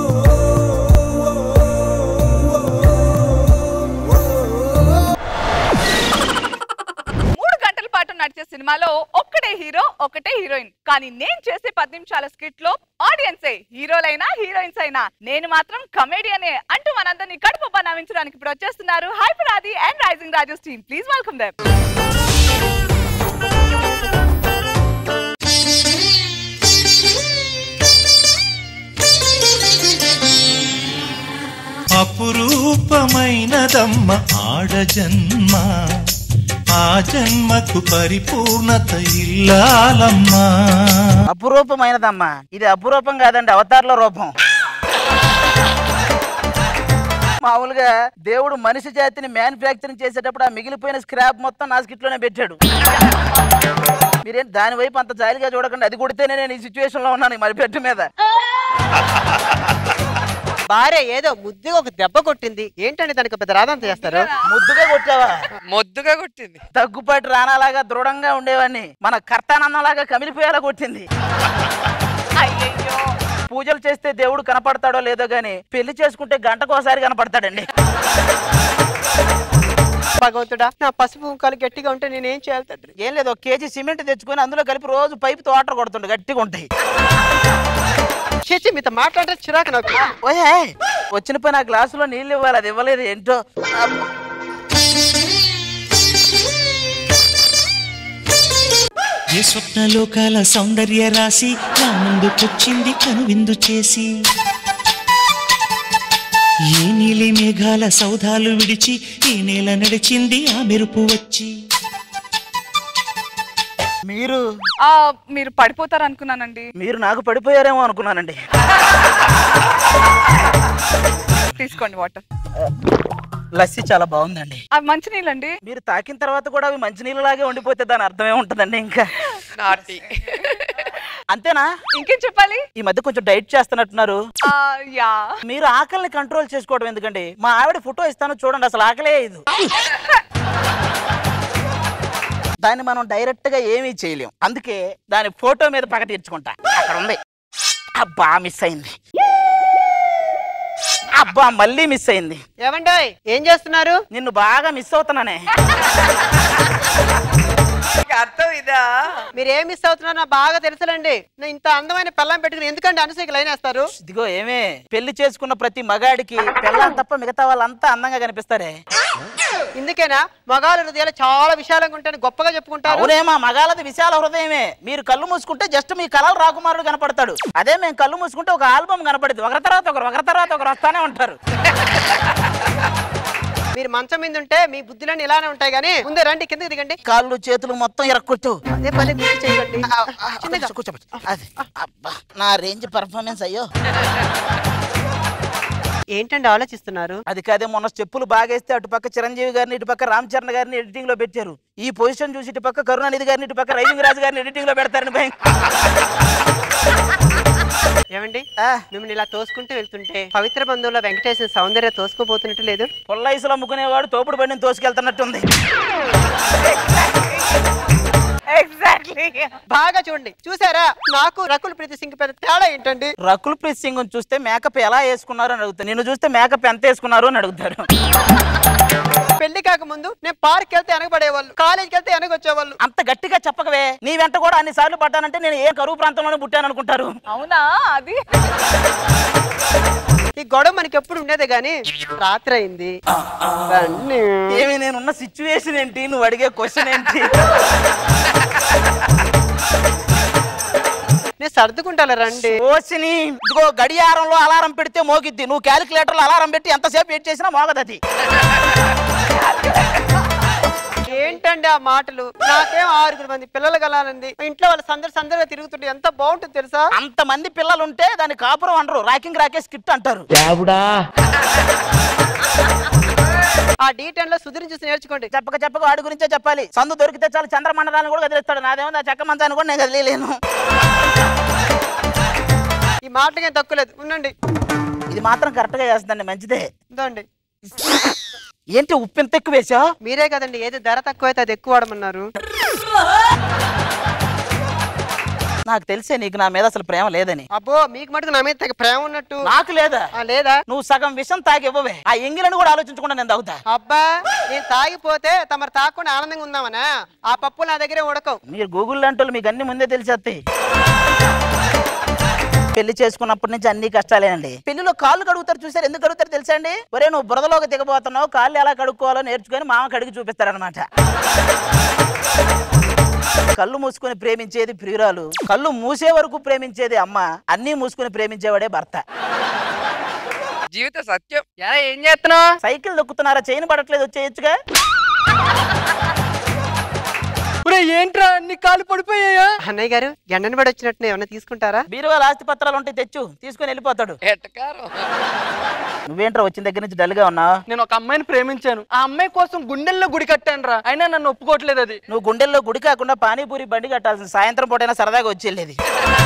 మూడు గంటల పాటు నడిచే సినిమాలో ఒక్కడే హీరో ఒకటే హీరోయిన్ కానీ నేను చేసే పది నిమిషాల స్కిట్ లో ఆడియన్సే హీరోలైనా హీరోయిన్స్ అయినా నేను మాత్రం కమేడియనే అంటూ మనందరినీ కడుపు నవ్వించడానికి ఇప్పుడు వచ్చేస్తున్నారు hyper Aadi and rising Raju team please welcome them అపురూపమైనదమ్మ ఆడ జన్మ ఆ జన్మకు పరిపూర్ణత ఇల్లాలమ్మా అపురూపమైనదమ్మా ఇది అపురూపం కాదండి అవతార్ల రూపం మామూలుగా దేవుడు మనిషి జాతిని మ్యానుఫ్యాక్చరింగ్ చేసేటప్పుడు ఆ మిగిలిపోయిన స్క్రాప్ మొత్తం నా స్కిట్ లోనే పెట్టాడు మీరేం దాని వైపు అంత జాలిగా చూడకండి అది కొడితేనే నేను ఈ సిచ్యువేషన్ లో ఉన్నాను మరి బెడ్ మీద భార్య ఏదో ముద్దుగా ఒక దెబ్బ కొట్టింది ఏంటండి దానికి పెద్ద రాదంత చేస్తారు ముద్దుగా కొట్టావా మొద్దుగా కొట్టింది తగ్గుపాటి రానాలాగా దృఢంగా ఉండేవాడిని మన కర్తానందంలాగా కమిలిపోయేలా కొట్టింది పూజలు చేస్తే దేవుడు కనపడతాడో లేదో గాని పెళ్లి చేసుకుంటే గంటకోసారి కనపడతాడండి భగవంతుడా నా పసుపు కుంకాలు గట్టిగా ఉంటే నేనేం చేయాలి తండ్రి ఏం లేదు ఒక కేజీ సిమెంట్ తెచ్చుకొని అందులో కలిపి రోజు పైపు వాటర్ కొడుతుండే గట్టిగా ఉంటాయి చేసి మీతో మాట్లాడితే చిరాకు నాకు ఓయే వచ్చిన పని ఆ గ్లాసులో నీళ్ళు ఇవ్వాలి అది ఇవ్వలేదు ఏంటో అబ్బ. ఏ స్వప్నలోకాల సౌందర్య రాశి నా ముందుకొచ్చింది కనువిందు చేసి ఏ నీలి మేఘాల సౌధాలు విడిచి ఈ నేల నడిచింది ఆ మెరుపు వచ్చి మీరు ఆ, మీరు పడిపోతారు అనుకున్నానండి మీరు నాకు పడిపోయారేమో అనుకున్నానండి తీసుకోండి వాటర్ లస్సీ చాలా బాగుందండి అవి మంచి నీళ్ళండి మీరు తాకిన తర్వాత కూడా అవి మంచినీళ్ళు లాగే ఉండిపోతే దాని అర్థమే ఉంటుందండి ఇంకా నాటి అంతేనా ఇంకేం చెప్పాలి ఈ మధ్య కొంచెం డైట్ చేస్తున్నట్టున్నారు ఆ, యా మీరు ఆకలిని కంట్రోల్ చేసుకోవడం ఎందుకండి మా ఆవిడ ఫోటో ఇస్తాను చూడండి అసలు ఆకలే ఇది దాన్ని మనం డైరెక్ట్ గా ఏమీ చేయలేం అందుకే దాని ఫోటో మీద పక్క తీర్చుకుంటా అక్కడ ఉంది అబ్బా మిస్ అయింది అబ్బా మళ్ళీ మిస్ అయింది ఏమండోయ్ ఏం చేస్తున్నారు నిన్ను బాగా మిస్ అవుతున్నానే అర్థం ఇదా మీరు ఏం మిస్ అవుతున్నారో నాకు బాగా తెలుసులండి నేను ఇంత అందమైన పెళ్ళం పెట్టుకుని ఎందుకంటే అనుసరికి లైన్ వేస్తారు ఇదిగో ఏమే పెళ్లి చేసుకున్న ప్రతి మగాడికి పెళ్ళాం తప్ప మిగతా వాళ్ళంతా అందంగా కనిపిస్తారే ఇందుకేనా మగాళ్ళ హృదయాలు చాలా విశాలంగా ఉంటాయని గొప్పగా చెప్పుకుంటారు అవునే మా మగాలది విశాల హృదయమే మీరు కళ్ళు మూసుకుంటే జస్ట్ మీ కలలు రాకుమారుడు కనపడతాడు అదే మేము కళ్ళు మూసుకుంటే ఒక ఆల్బమ్ కనపడింది ఒకరి తర్వాత ఒకరు ఒకరి తర్వాత ఒకరు వస్తానే ఉంటారు మీరు మంచం మీద ఉంటే మీ బుద్ధులన్నీ ఇలానే ఉంటాయి కానీ ముందే రండి కిందకి దిగండి కాళ్ళు చేతులు మొత్తం ఎరక్కొట్టు అదే పదే గుర్తు చేయండి చిన్నగా కూర్చోబెట్టు. అది అబ్బా నా రేంజ్ పర్ఫార్మెన్స్ అయ్యో ఏంటండి ఆలోచిస్తున్నారు అది కాదే మొన్న స్టెప్పులు బాగేస్తే అటు పక్క చిరంజీవి గారిని ఇటు పక్క రామ్ చరణ్ గారిని ఎడిటింగ్ లో పెట్టారు ఈ పొజిషన్ చూసి ఇటు పక్క కరుణానిధి గారిని ఇటు పక్క రైజింగ్ రాజు గారిని ఎడిటింగ్ లో పెడతారని భయం ఏమండి మిమ్మల్ని ఇలా తోసుకుంటూ వెళ్తుంటే పవిత్ర బంధువుల వెంకటేశ్వర సౌందర్య తోసుకోబోతున్నట్టు లేదు పుల్లైసులు అమ్ముకునేవాడు తోపుడు బండిని తోసుకెళ్తున్నట్టుంది ఎగ్జాక్ట్లీ బాగా చూడండి చూసారా నాకు రకుల్ ప్రీతి సింగ్ పెద్ద తేడా ఏంటండి రకుల్ ప్రీత్ సింగ్ చూస్తే మేకప్ ఎలా వేసుకున్నారు అని అడుగుతారు నిన్ను చూస్తే మేకప్ ఎంత వేసుకున్నారు అని అడుగుతారు పెళ్లి కాక ముందు నేను పార్క్ వెళ్తే వెనకబడేవాళ్ళు కాలేజ్కి వెళ్తే వెనకొచ్చేవాళ్ళు అంత గట్టిగా చెప్పకవే నీ వెంట కూడా అన్ని సార్లు పడ్డానంటే నేను ఏ కరువు ప్రాంతంలోనే పుట్టాను అనుకుంటారు అవునా అది ఈ గొడవ మనకి ఎప్పుడు ఉండేదే గాని రాత్రి అయింది రండి. ఏమి నేనున్న సిచ్యువేషన్ ఏంటి నువ్వు అడిగే క్వశ్చన్ ఏంటి నేను సర్దుకుంటాను రండి ఓసిని ఇదిగో గడియారంలో అలారం పెడితే మోగిద్ది నువ్వు క్యాలిక్యులేటర్లో అలారం పెట్టి ఎంతసేపు వెయిట్ చేసినా మోగదది ఏంటండి ఆ మాటలు నాకేం ఆరుగురు మంది పిల్లలు కలాలంది ఇంట్లో వాళ్ళు సందడి సందడిగా తిరుగుతుంటే ఎంత బాగుంటుంది తెలుసా అంత మంది పిల్లలు ఉంటే దాని కాపురం అనరు రాకింగ్ రాకేష్ కిట్ అంటారు ఆ డీ టెన్ లో సుధీర్ చూసి నేర్చుకోండి చెప్పక చెప్పక వాడి గురించే చెప్పాలి సందు దొరికితే చాలు చంద్రమండలాన్ని కూడా కదిలిస్తాడు నాదేమో నా చెక్క మంచాన్ని కూడా నేను కదిలేను ఈ మాటలకేం తక్కువలేదు ఉండండి ఇది మాత్రం కరెక్ట్ గా చేస్తుందండి మంచిదే ఇదండి ఏంటి ఉప్పు ఎంత ఎక్కువ వేసా మీరే కదండి ఏది ధర తక్కువ అయితే అది ఎక్కువ వాడమన్నారు నాకు తెలిసే నీకు నా మీద అసలు ప్రేమ లేదని అబ్బో మీకు మటుకు నా మీద తెగ ప్రేమ ఉన్నట్టు నాకు లేదా ఆ, లేదా నువ్వు సగం విషం తాగి ఇవ్వవే ఆ ఎంగిలను కూడా ఆలోచించకుండా నేను తాగుతా అబ్బా నేను తాగిపోతే తమరు తాగకుండా ఆనందంగా ఉందామనా ఆ పప్పులు నా దగ్గరే ఉడకవు మీరు గూగుల్ లాంటి వాళ్ళు మీకు అన్ని ముందే తెలిసేస్తాయి పెళ్లి చేసుకున్నప్పటి నుంచి అన్ని కష్టాలేనండి పెళ్లిలో కాళ్ళు కడుగుతారు చూసారు ఎందుకు కడుగుతారు తెలుసా అండి ఒరే నువ్వు బురదలోకి దిగబోతున్నావు కాళ్ళు ఎలా కడుక్కోవాలో నేర్చుకొని మామ కడిగి చూపిస్తారనమాట కళ్ళు మూసుకొని ప్రేమించేది ప్రియురాలు కళ్ళు మూసే వరకు ప్రేమించేది అమ్మ అన్నీ మూసుకొని ప్రేమించేవాడే భర్త జీవిత సత్యం ఎలా ఏం చేస్తున్నావు సైకిల్ దొక్కుతున్నారా చైన్ పడట్లేదు వచ్చేయచ్చుగా ఏంట్రా నీ కాలు పడిపోయాయా అన్నయ్య గారు ఎండని పడి వచ్చినట్టు ఏమన్నా తీసుకుంటారా బీరువాల ఆస్తి పత్రాలు ఉంటే తెచ్చు తీసుకొని వెళ్ళిపోతాడు ఎట్టకారం నువ్వేంట్రా వచ్చిన దగ్గర నుంచి డల్ గా ఉన్నావు నేను ఒక అమ్మాయిని ప్రేమించాను ఆ అమ్మాయి కోసం గుండెల్లో గుడి కట్టాను రా అయినా నన్ను ఒప్పుకోవట్లేదు అది నువ్వు గుండెల్లో గుడి కాకుండా పానీపూరి బండి కట్టాల్సింది సాయంత్రం పూటైనా సరదాగా వచ్చి వెళ్ళేది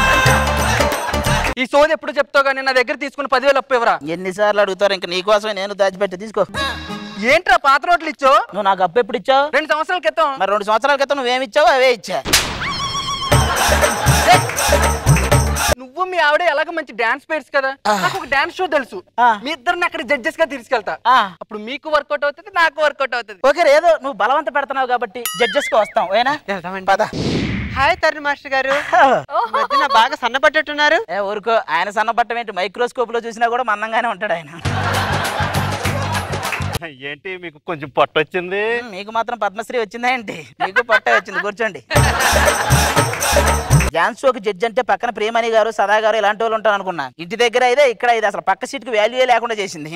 ఈ సోది ఎప్పుడు చెప్తావు కానీ నా దగ్గర తీసుకుని పదివేలు అప్పు ఇవ్వరా ఎన్నిసార్లు అడుగుతారు ఇంకా నీకోసమే నేను దాచిపెట్టి తీసుకో ఏంట్రా పాత రోడ్లు ఇచ్చావు నువ్వు నాకు అప్పు ఎప్పుడు ఇచ్చావు రెండు సంవత్సరాల క్రితం మరి రెండు సంవత్సరాల క్రితం నువ్వేమి ఇచ్చావు అవే ఇచ్చా నువ్వు మీ ఆవిడ ఎలాగ మంచి డాన్స్ పేర్స్ కదా నాకు ఒక డాన్స్ షో తెలుసు మీ ఇద్దరిని అక్కడ జడ్జెస్ గా తీసుకెళ్తా అప్పుడు మీకు వర్కౌట్ అవుతుంది నాకు వర్కౌట్ అవుతుంది ఓకే ఏదో నువ్వు బలవంత పెడుతున్నావు కాబట్టి జడ్జెస్ కి వస్తాం ఓకేనా పద హాయ్ తరుణ్ మాస్టర్ గారు ఈ మధ్యన బాగా సన్నపడ్డట్టున్నారు ఏ ఊరుకో ఆయన సన్నపట్టం ఏంటి మైక్రోస్కోప్ లో చూసినా కూడా మందంగానే ఉంటాడు ఆయన ఏంటి మీకు కొంచెం పట్టొచ్చింది మీకు మాత్రం పద్మశ్రీ వచ్చిందా ఏంటి మీకు పట్టే వచ్చింది కూర్చోండి డాన్స్ షోకి జడ్జి అంటే పక్కన ప్రేమణి గారు సదా గారు ఇలాంటి వాళ్ళు ఉంటారు అనుకున్నా ఇంటి దగ్గర అయితే ఇక్కడ ఇది అసలు పక్క సీట్ కి వాల్యూ లేకుండా చేసింది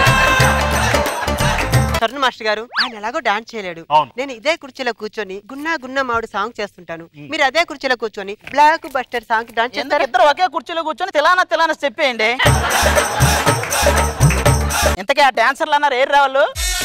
తరుణ్ మాస్టర్ గారు ఆయన ఎలాగో డాన్స్ చేయలేడు నేను ఇదే కుర్చీలో కూర్చొని గున్నా గున్నా మామిడి సాంగ్ చేస్తుంటాను మీరు అదే కుర్చీలో కూర్చొని బ్లాక్ బస్టర్ సాంగ్ డాన్స్ ఎందుకు ఇద్దరు ఒకే కుర్చీలో కూర్చొని తిలానా తిలానా చెప్పేయండి ఇంతకీ ఆ డాన్సర్లు అన్నారు ఏరు రావాళ్ళు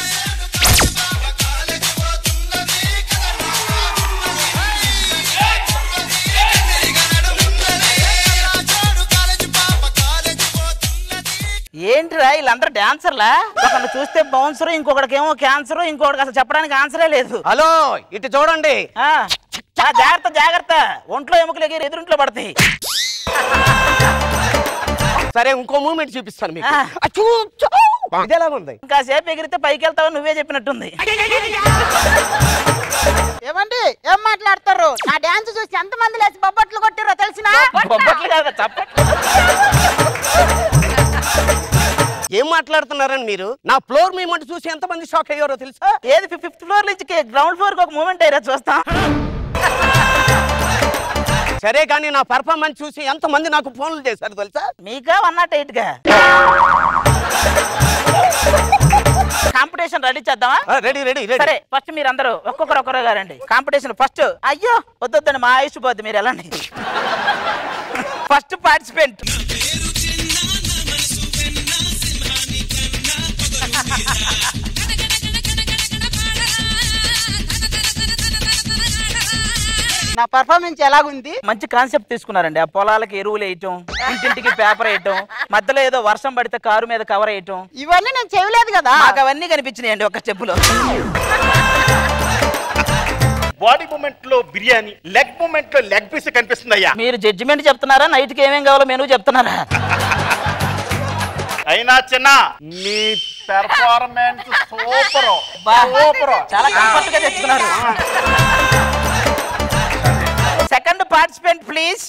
ఏంటిరా వీళ్ళందరూ డాన్సర్లా ఒకరిని చూస్తే బౌన్సర్ ఇంకొకటికేమో క్యాన్సర్ ఇంకొకటికి అసలు చెప్పడానికి ఆన్సరే లేదు హలో ఇటు చూడండి ఆ, ఆ, జాగ్రత్త జాగ్రత్త ఒంట్లో ఎముకలు ఎగిరి ఎదురింట్లో పడతాయి సరే ఇంకో మూమెంట్ చూపిస్తాను మీకు ఆ. అచ్చూ, చూ. ఇది ఎలా ఉంది ఇంకాసేపు ఎగిరితే పైకి వెళ్తావు నువ్వే చెప్పినట్టుంది ఏమండి ఏం మాట్లాడతారు నా డాన్స్ చూసి ఎంత మంది లేచి బొబ్బట్లు కొట్టిరో తెలిసిన బొబ్బట్లు కాదు చప్పట్లు ఏం మాట్లాడుతున్నారని మీరు నా ఫ్లోర్ మూమెంట్ చూసి ఎంత మంది షాక్ అయ్యారో తెలుసా ఏది ఫిఫ్త్ ఫ్లోర్ నుంచి గ్రౌండ్ ఫ్లోర్ కి ఒక మూమెంట్ అయ్యారా చూస్తాం సరే కానీ నా పర్ఫార్మెన్స్ చూసి ఎంత మంది నాకు ఫోన్లు చేశారు తెలుసా మీకా వన్ నాట్ ఎయిట్ గా కాంపిటీషన్ రెడీ చేద్దామా రెడీ రెడీ రెడీ సరే ఫస్ట్ మీరు అందరూ ఒక్కొక్కరు ఒక్కరు గారండి కాంపిటీషన్ ఫస్ట్ అయ్యో వద్దొద్దండి మా ఆయుష్ పోద్ది మీరు వెళ్ళండి ఫస్ట్ పార్టిసిపెంట్ నా పర్ఫార్మెన్స్ ఎలాగుంది మంచి కాన్సెప్ట్ తీసుకున్నారండి ఆ పొలాలకి ఎరువులు వేయటం ఇంటింటికి పేపర్ వేయటం మధ్యలో ఏదో వర్షం పడితే కారు మీద కవర్ వేయటం ఇవన్నీ నేను చేయలేదు కదా మాకు అవన్నీ కనిపించినాయండి ఒక చెప్పులో బాడీ మూమెంట్ లో బిర్యానీ లెగ్ మూమెంట్ లో లెగ్ పీస్ కనిపిస్తుంది అయ్యా మీరు జడ్జిమెంట్ చెప్తున్నారా నైట్కి ఏమేం కావాలో మెనూ చెప్తున్నారా అయినా చిన్న నీ పెర్ఫార్మెన్స్ సూపర్ సూపర్ చాలా కంఫర్ట్ గా తెచ్చుకున్నారు సెకండ్ పార్టిసిపెంట్ ప్లీజ్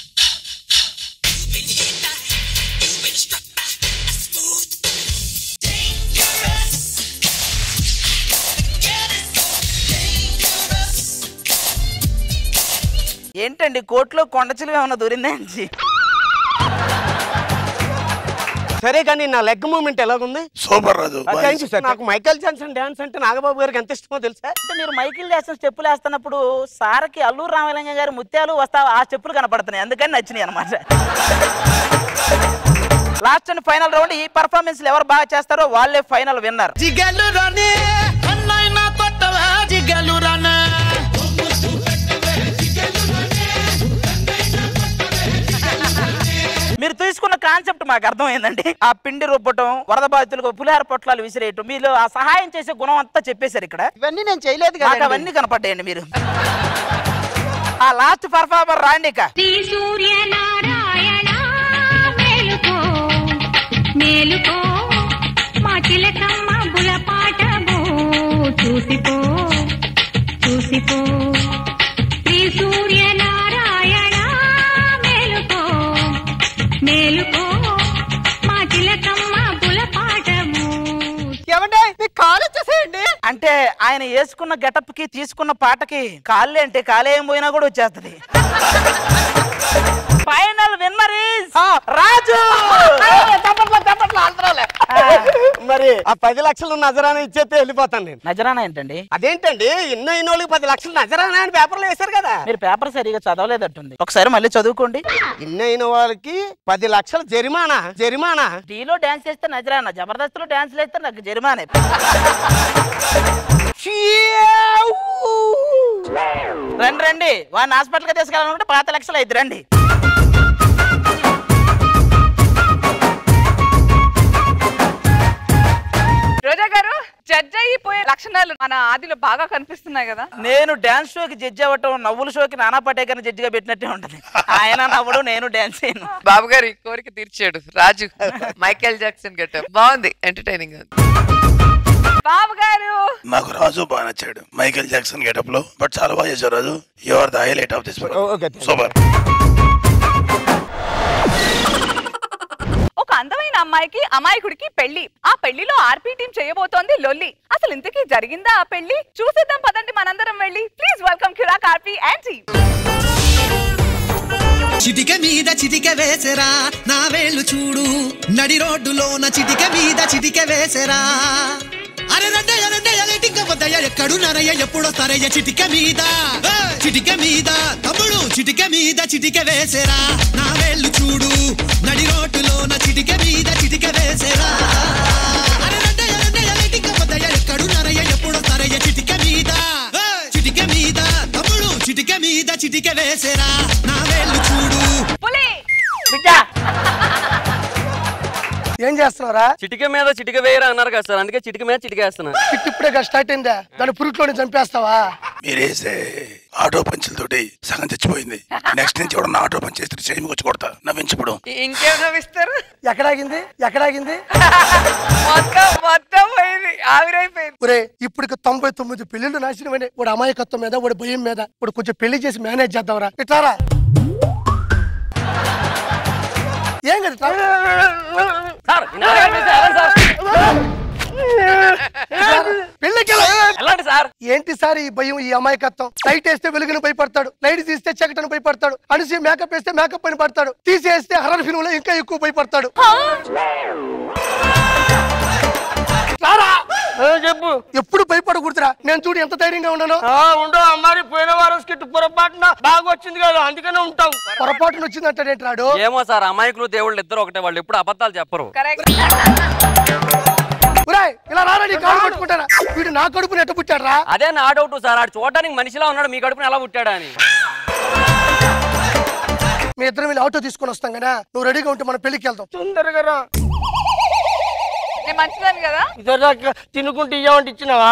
ఏంటండి కోట్లో కొండచిలు ఏమన్నా దూరిందండి సరే కానీ నా లెగ్ మూమెంట్ ఎలాగుంది super Raju thank you sir నాకు మైకల్ జాన్సన్ డాన్స్ అంటే నాగబాబు గారికి ఎంత ఇష్టమో తెలుసా అంటే మీరు మైకిల్ జాక్సన్ స్టెప్పులు వేస్తున్నప్పుడు సారకి అల్లూరు రామలింగం గారి ముత్యాలు వస్తా ఆ స్టెప్పులు కనపడుతున్నాయి అందుకని నచ్చినాయి అనమాట లాస్ట్ అండ్ ఫైనల్ రౌండ్ ఈ పర్ఫార్మెన్స్ ఎవరు బాగా చేస్తారో వాళ్ళే ఫైనల్ విన్నర్ జిగలు రానే అన్నైనా కొట్టవా జిగలు రానే మీరు తీసుకున్న కాన్సెప్ట్ మాకు అర్థమైందండి ఆ పిండి రుబ్బటం వరద బాధితులకు పులిహార పొట్లాలు విసిరేయటం మీరు ఆ సహాయం చేసే గుణం అంతా చెప్పేశారు ఇక్కడ ఇవన్నీ నేను చేయలేదు మాకు కదా అవన్నీ కనపడ్డాయండి మీరు ఆ లాస్ట్ పర్ఫార్మర్ రాండి ఇక శ్రీ సూర్యనారాయణ మేలుకో మేలుకో మా చిలకమ్మ గులపాటము చూసిపో చూసిపో శ్రీ సూర్యనారాయణ మేలుకో మేలుకో మా చిలకమ్మ గులపాటము ఏమండి మీకు కాల్ వచ్చేసేయండి అంటే ఆయన వేసుకున్న గెటప్ కి తీసుకున్న పాటకి కాళ్ళే అంటే కాలే ఏం పోయినా కూడా వచ్చేస్తది ఫైనల్ విన్నర్ ఈస్ రాజు మరి ఆ పది లక్షలు నజరానా ఇచ్చేస్తే వెళ్ళిపోతాను నేను నజరానా ఏంటండి అదేంటండి ఎన్నో ఎన్నో వాళ్ళకి పది లక్షలు నజరానా అని పేపర్లో వేశారు కదా మీరు పేపర్ సరిగా చదవలేదట్టుంది ఒకసారి మళ్ళీ చదువుకోండి ఎన్నో అయిన వాళ్ళకి పది లక్షల జరిమానా జరిమానా టీలో డాన్స్ చేస్తే నజరానా జబర్దస్త్ లో డాన్స్ వేస్తే నాకు జరిమానే రండి రండి వాడిని హాస్పిటల్కి తీసుకెళ్ళాలంటే పాత లక్షలు అయితే రండి రోజా గారు జడ్జ్ అయిపోయే లక్షణాలు మన ఆదిలో బాగా కనిపిస్తున్నాయి కదా నేను డాన్స్ షోకి జడ్జి అవ్వటం నవ్వుల షోకి నానా పటేకర్ని జడ్జిగా పెట్టినట్టే ఉంటది ఆయన నవ్వడు నేను డాన్స్ చేయను బాబు గారి కోరిక తీర్చాడు రాజు మైకేల్ జాక్సన్ గెటప్ బాగుంది ఎంటర్టైనింగ్ బాబు గారు నాకు రాజు బాగా నచ్చాడు మైకేల్ జాక్సన్ గెటప్ లో బట్ చాలా బాగా చేశారు Raju you are the highlight of this super ఒక అందమైన అమ్మాయికి అమాయకుడికి పెళ్లి ఆ పెళ్లిలో ఆర్పీ టీం చేయబోతోంది లొల్లి అసలు ఇంతకీ జరిగిందా ఆ పెళ్లి చూసేద్దాం పదండి మనందరం వెళ్ళి please welcome Kiraak RP and team చిటిక మీద చిటిక వేసరా నా వేళ్ళు చూడు నడి రోడ్డులోన చిటిక మీద చిటిక వేసరా అరే రండయ్య రండయ్య లేటింక వద్దయ్య ఎక్కడు నరయ్య ఎప్పుడొస్తారయ్య చిటిక మీద ఏ, చిటిక మీద తమ్ముడు చిటిక మీద చిటిక వేసరా నా వేళ్ళు చూడు నడి రోడ్డులోన చిటిక మీద చిటిక వేసరా అరే రండయ్య రండయ్య లేటింక వద్దయ్య ఎక్కడు నరయ్య ఎప్పుడొస్తారయ్య చిటిక మీద ఏ, చిటిక మీద తమ్ముడు చిటిక మీద చిటిక వేసరా నా వేళ్ళు చూడు ఏం చేస్తున్నారా చిటిక మీద చిటిక వేయరా అన్నారు కదా సార్ అందుకే చిటిక మీద చిటిక వేస్తున్నా చిట్టి ఇప్పుడే కదా స్టార్ట్ అయిందా దాని పురుట్లోనే చంపేస్తావా మీరేసే ఆటో పంచులతోటి సగం చచ్చిపోయింది నెక్స్ట్ నుంచి ఎవడన్నా ఆటో పంచ్ చేస్తే చేయి వచ్చి కొడతా నవ్వించప్పుడు ఇంకేం నవ్విస్తారు ఎక్కడాగింది ఎక్కడాగింది మొత్తం మొత్తం పోయింది ఆవిరైపోయింది ఒరే ఇప్పటికి తొంభై తొమ్మిది పెళ్లిళ్ళు నాశనమైనాయి వాడు అమాయకత్వం మీద వాడు భయం మీద వాడు కొంచెం పెళ్లి చేసి మేనేజ్ చేద్దాంరా ఇట్లారా ఏం కదా ఇట్లా? పెళ్ళికి ఎలాంటి సార్ ఏంటి సార్ ఈ భయం ఈ అమాయకత్వం లైట్ వేస్తే వెలుగుని భయపడతాడు లైట్ తీస్తే చక్కటను భయపడతాడు అనిసి మేకప్ వేస్తే మేకప్ అని పడతాడు తీసేస్తే హర్రర్ ఫిల్మ్ లో ఇంకా ఎక్కువ భయపడతాడు రారా చెప్పు ఎప్పుడు భయపడకూడదురా నేను చూడు ఎంత ధైర్యంగా ఉన్నాను ఉండవు అమ్మారి పోయిన వారం స్కిట్ పొరపాటున బాగా వచ్చింది కదా అందుకనే ఉంటావు పొరపాటున వచ్చిందంటాడేంట్రాడు ఏమో సార్ అమాయకులు దేవుళ్ళు ఇద్దరు ఒకటే వాళ్ళు ఎప్పుడు అబద్ధాలు చెప్పరు ఒరేయ్, ఇలా రారా నీ కాళ్ళు పట్టుకుంటారా వీడు నా కడుపుని ఎట్ట పుట్టాడు రా అదే నా డౌట్ సార్ ఆడు చూడడానికి మనిషిలా ఉన్నాడు మీ కడుపున ఎలా పుట్టాడా అని మీ ఇద్దరం వెళ్ళి ఆటో తీసుకొని వస్తాం కదా నువ్వు రెడీగా ఉంటే మన పెళ్లికి వెళ్దాం తొందరగా రా నేను మంచిదాన్ని కదా ఇద్దరు తినుకుంటూ ఇయ్యమంటే ఇచ్చినావా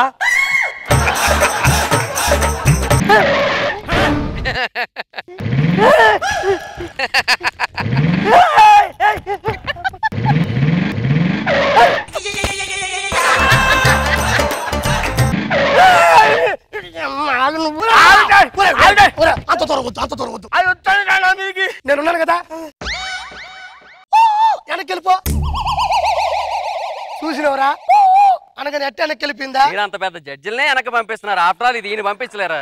అంత దొరకద్దు అంత దొరకద్దు నేనున్నాను కదా వెనక్కి వెళ్ళిపో చూసినవరా అనగానే ఎట్ట వెనక్కి వెళ్ళిపోయిందా మీరు అంత పెద్ద జడ్జిలనే వెనక పంపిస్తున్నారు ఆఫ్టర్ ఆల్ ఇది ఈయన పంపించలేరా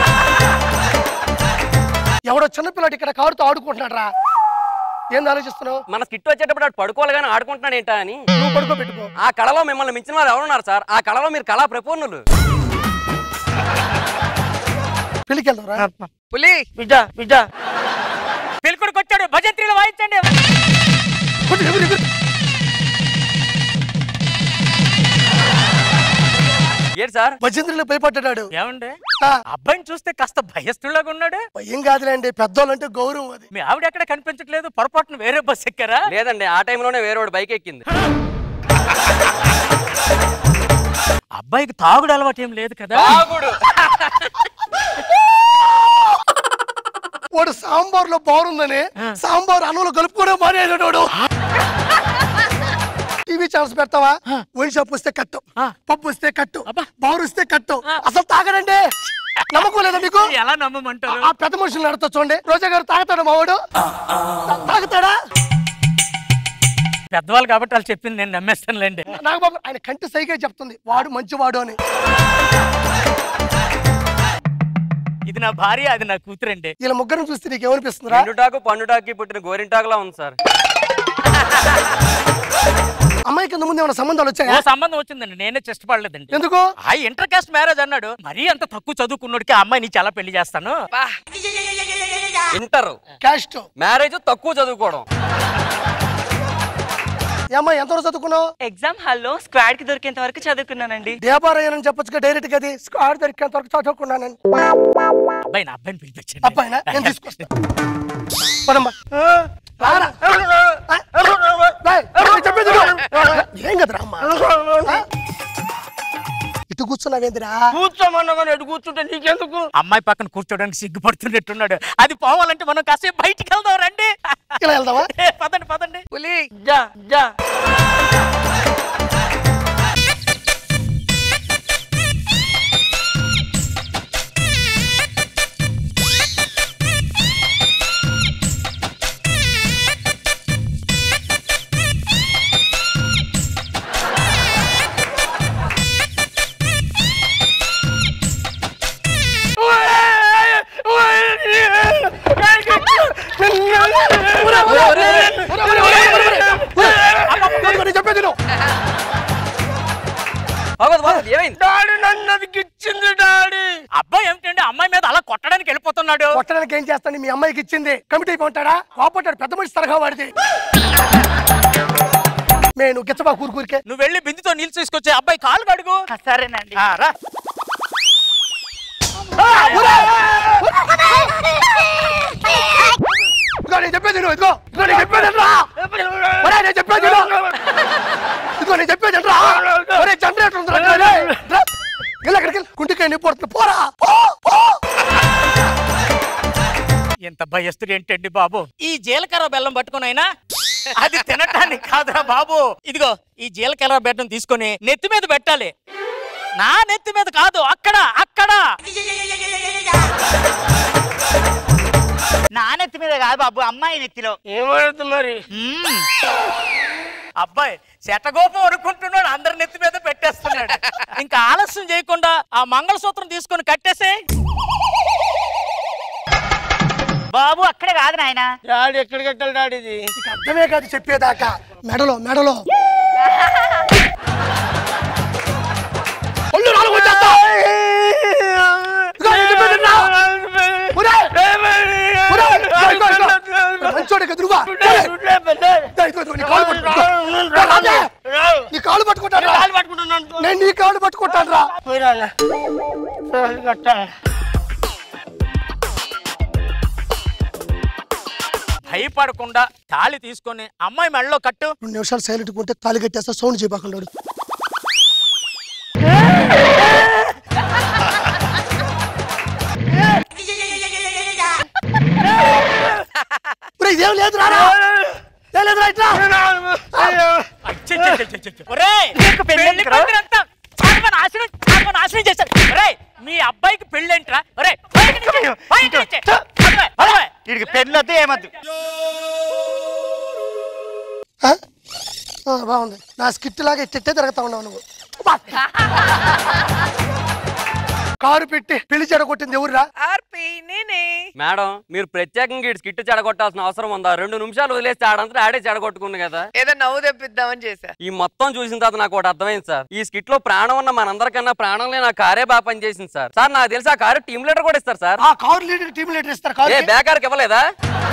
ఎవడో చిన్నపిల్లడు ఇక్కడ కారుతో ఆడుకుంటున్నాడు రా ఏం ఆలోచిస్తున్నావు మన స్కిట్ వచ్చేటప్పుడు ఆడు పడుకోవాలి కానీ ఆడుకుంటున్నాడు ఏంటా అని నువ్వు పడుకోబెట్టుకో ఆ కళలో మిమ్మల్ని మించిన వాళ్ళు ఎవరున్నారు సార్ ఆ కళలో మీరు కళా ప్రపూర్ణులు పెళ్లికి వెళ్దాం రా పులి బిడ్డ బిడ్డ పెళ్ళికొడుకు వచ్చాడు భజంత్రీలు వాయించండి ఏంటి సార్ భజంత్రిలో భయపడ్డాడు ఏమండి అబ్బాయిని చూస్తే కాస్త భయస్థులాగా ఉన్నాడు ఏం కాదులేండి పెద్దోళ్ళంటే గౌరవం అది మీ ఆవిడ ఎక్కడ కనిపించట్లేదు పొరపాటున వేరే బస్ ఎక్కారా లేదండి ఆ టైంలోనే వేరే బైక్ ఎక్కింది అబ్బాయికి తాగుడు అలవాటు ఏం లేదు కదా తాగుడు. వాడు సాంబార్ లో బాగుందని సాంబార్ అన్నంలో కలుపుకోవడం మానేసాడు వాడు టీవీ ఛానల్స్ పెడతావా వైన్ షాప్ వస్తే కట్టు పప్పు వస్తే కట్టు బారు వస్తే కట్టు అసలు తాగడండి నమ్మకం లేదా మీకు ఎలా నమ్మమంటారు ఆ పెద్ద మనుషులు నడుతా చూడండి రోజా గారు తాగుతాడు మావాడు తా- తాగుతాడా పెద్దవాళ్ళు కాబట్టి వాళ్ళు చెప్పింది నేను నమ్మేస్తానులేండి నాగబాబు ఆయన కంటి సైగే చెప్తుంది వాడు మంచివాడు అని ఇది నా భార్య అది నా కూతురండి వీళ్ళ ముగ్గురిని చూస్తే నీకు ఏమనిపిస్తుందిరా ఎండుటాకు పండుటాకి పుట్టిన గోరింటాకులా ఉంది సార్ అమ్మాయి కింద ముందు ఏమైనా సంబంధాలు ఓ వచ్చాయా సంబంధం వచ్చిందండి నేనే ఇష్టపడలేదండి ఎందుకు ఆ ఇంటర్ కాస్ట్ మ్యారేజ్ అన్నాడు మరీ అంత తక్కువ చదువుకున్నోడికి ఆ అమ్మాయి నీ చాలా పెళ్లి చేస్తాను ఇంటర్ క్యాస్ట్ మ్యారేజ్ తక్కువ చదువుకోవడం ఏమ్మా ఎంతవరకు చదువుకున్నావు ఎగ్జామ్ హాల్లో స్క్వాడ్ కి దొరికేంత వరకు చదువుకున్నానండి దేబార్ అయ్యానని చెప్పొచ్చుగా డైరెక్ట్ గా అది స్క్వాడ్ దొరికేంత వరకు చదువుకున్నానని అబ్బాయి నా అబ్బాయిని పిలిపించండి అబ్బాయినా నేను తీసుకొస్తా పదమ్మా రారా. రాయ్, నేను చెప్పేది విను. ఏం కదరా అమ్మా ఆ? ఇటు కూర్చున్నావేందిరా కూర్చోమన్నా కానీ ఎటు కూర్చుంటే నీకెందుకు అమ్మాయి పక్కన కూర్చోడానికి సిగ్గుపడుతున్నట్టున్నాడు అది పోవాలంటే మనం కాసేపు బయటికి వెళ్దాం రండి ఇలా వెళ్దామా ఏ, పదండి పదండి పులి జా జా నేను చెప్పేది విను. డాడీ నన్ను అది గిచ్చింది డాడీ అబ్బాయి ఏమిటండి అమ్మాయి మీద అలా కొట్టడానికి వెళ్ళిపోతున్నాడు కొట్టడానికి ఏం చేస్తాను మీ అమ్మాయికి ఇచ్చింది కమిటీ అయిపోతాడా కోపడ్డాడు పెద్ద మనిషి తరగా వాడిది నేను గిచ్చబా కూరుకూరికే నువ్వు వెళ్ళి బిందుతో నీళ్ళు తీసుకొచ్చే అబ్బాయి కాలు కడుగు సరేనండి ఆ, రా ఇదిగో నేను చెప్పేది విను, ఇదిగో ఇదిగో నేను చెప్పేది వినరా? ఒరేయ్, నేను చెప్పేది విను. ఇదిగో నేను చెప్పేది వినరా? ఒరేయ్, జనరేటర్ ఉందిరా ఇక్కడ, రేయ్. రా. వెళ్ళు అక్కడికి వెళ్ళు. కుంటికాయ నొప్పి పడుతుంది పోరా పో, పో. ఎంత భయస్తుడు ఏంటండి బాబు ఈ జీలకర్ర బెల్లం పట్టుకుని అయినా అది తినటానికి కాదురా బాబు ఇదిగో ఈ జీలకర్ర బెల్లం తీసుకొని నెత్తి మీద పెట్టాలి నా నెత్తి మీద కాదు అక్కడ అక్కడ నా నెత్తి మీద కాదు బాబు అమ్మాయి నెత్తిలో ఏమవుతుంది మరి అబ్బాయి శటగోపం అనుకుంటున్నాడు అందరి నెత్తి మీద పెట్టేస్తున్నాడు ఇంకా ఆలస్యం చేయకుండా ఆ మంగళసూత్రం తీసుకొని కట్టేసే బాబు అక్కడే కాదు నాయన డాడీ ఎక్కడ కట్టాలి డాడీ ఇది నీకు అర్థమే కాదు చెప్పేదాకా మెడలో మెడలో ఒళ్ళు నాలుగు వచ్చేస్తా. ఇదిగో నేను చెప్పేది వినరా? ఒరేయ్. ఒరేయ్, ఇదిగో, ఇదిగో, ఇదిగో. మంచోడే కదా, ఇదిగో. ఒరేయ్. ఇదిగో, ఇదిగో, ఇదిగో, నీ కాలు పట్టుకో. రా, రాజా. నీ కాలు పట్టుకుంటాను రా. నేను నీ కాలు పట్టుకుంటాను రా భయపడకుండా తాళి తీసుకొని అమ్మాయి మెడలో కట్టు రెండు నిమిషాలు సైలెంట్ ఉంటే తాళి కట్టేస్తా సౌండ్ చేయబాకండి ఇదేం లేదు రారా ఏం లేదు రా, ఇట్రా. ఒరేయ్, పెళ్లి కూతురంతా చావన నాశనం చావన నాశనం చేశారు ఒరేయ్, మీ అబ్బాయికి పెళ్ళేంట్రా ఒరేయ్ బయటికి నుంచి, బయటికి నుంచి. పదవే, పదవే. వీడికి పెళ్ళొద్దు ఏమద్దు ఆ? ఆ, బాగుంది నా స్కిట్ లాగా ఇట్టే తిరుగుతా ఉన్నావు నువ్వు కారు పెట్టి పెళ్లి చెడగొట్టింది ఎవర్రా ఆర్పి నేనే మేడం మీరు ప్రత్యేకంగా ఈ స్కిట్ చెడగొట్టాల్సిన అవసరం ఉందా రెండు నిమిషాలు వదిలేస్తే ఆడంతా ఆడే చెడగొట్టుకుంది కదా ఏదో నవ్వు తెప్పిద్దామని చేశా ఈ మొత్తం చూసిన తర్వాత నాకు ఒకటి అర్థమైంది సార్ ఈ స్కిట్ లో ప్రాణం ఉన్న మనందరికన్నా ప్రాణం లేని ఆ కారే బాగా పనిచేసింది సార్ సార్ నాకు తెలిసి ఆ కారు టీమ్ లీడర్ కూడా ఇస్తారు సార్ ఆ కారు లీడర్ టీమ్ లీడర్ ఇస్తారు కారు ఏ బేకార్కి ఇవ్వలేదా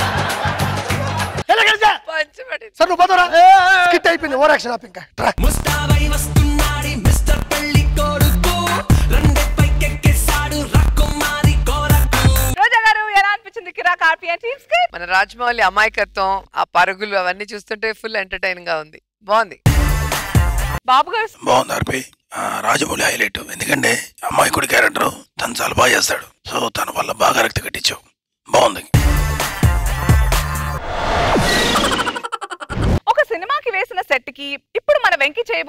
సార్ నువ్వు పోతారా స్కిట్ అయిపోయింది ఓవర్ యాక్షన్ ఆప్ ఇంకా ట్రా. ముస్తాబై వస్తున్నాడి మిస్టర్ పెళ్లి కొడుకు రండి పైకెక్కేశాడు రకుమారి కోరకు రోజా గారు ఎలా అనిపించింది కిరాక్ ఆర్పి టీమ్స్ కి మన రాజమౌళి అమాయకత్వం ఆ పరుగులు అవన్నీ చూస్తుంటే ఫుల్ ఎంటర్టైన్ గా ఉంది బాగుంది బాబు గారు బాగుంది ఆర్పి ఆ, రాజమౌళి హైలైట్ ఎందుకంటే అమ్మాయి కుడి క్యారెక్టర్ తను చాలా బాగా చేస్తాడు సో తన వల్ల బాగా రక్త కట్టించావు బాగుంది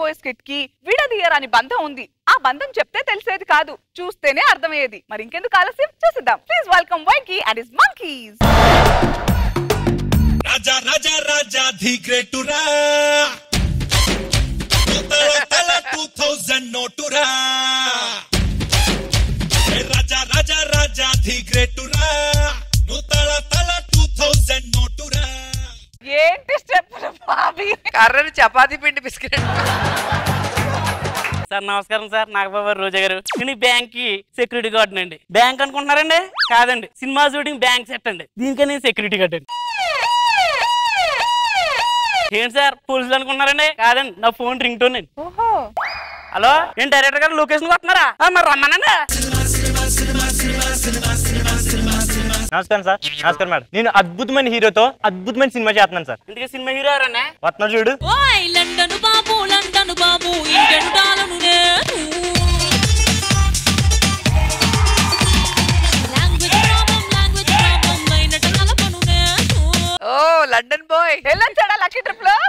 చేయబోయే స్కిట్ కి విడదీయరాని బంధం ఉంది ఆ బంధం చెప్తే తెలిసేది కాదు చూస్తేనే అర్థమయ్యేది మరి ఇంకెందుకు ఆలస్యం చూసిద్దాం ప్లీజ్ వెల్కమ్ వైకి అండ్ ఇస్ మంకీస్ రాజా రాజా రాజా ది గ్రేటురా టూ థౌజండ్ నోటురా ఏ రాజా రాజా రాజా ది గ్రేటురా నువ్వు తల తల టూ థౌజండ్ నోటురా ఏంటి స్టెప్ బాబీ కర్రని చపాతీ పిండి బిస్కెట్ సార్ నమస్కారం సార్ నాగబాబు రోజా గారు నేను బ్యాంక్ కి సెక్యూరిటీ గార్డ్ అండి బ్యాంక్ అనుకుంటున్నారండి కాదండి సినిమా షూటింగ్ బ్యాంక్ సెట్ అండి దీనికని సెక్యూరిటీ గార్డ్ అండి ఏంటి సార్ పోలీసులు అనుకున్నారండి కాదండి నా ఫోన్ రింగ్ టోన్ అండి హలో ఏంటి డైరెక్టర్ గారు లొకేషన్ కొట్టున్నారా ఆ, మరి రమ్మనండి నమస్కారం సార్ నమస్కారం మేడం నేను అద్భుతమైన హీరోతో అద్భుతమైన సినిమా చేస్తున్నాను సార్ ఇంటికి సినిమా హీరో ఎవరన్నా వస్తున్నాడు చూడు ఓయ్ లండన్ బాబు లండన్ బాబు ఇంకెను డాలను నేను లాంగ్వేజ్ ప్రాబ్లం లాంగ్వేజ్ ప్రాబ్లం మైనట కలపను నేను ఓ లండన్ బాయ్ వెళ్ళొచ్చాడా లక్కీ ట్రిప్ లో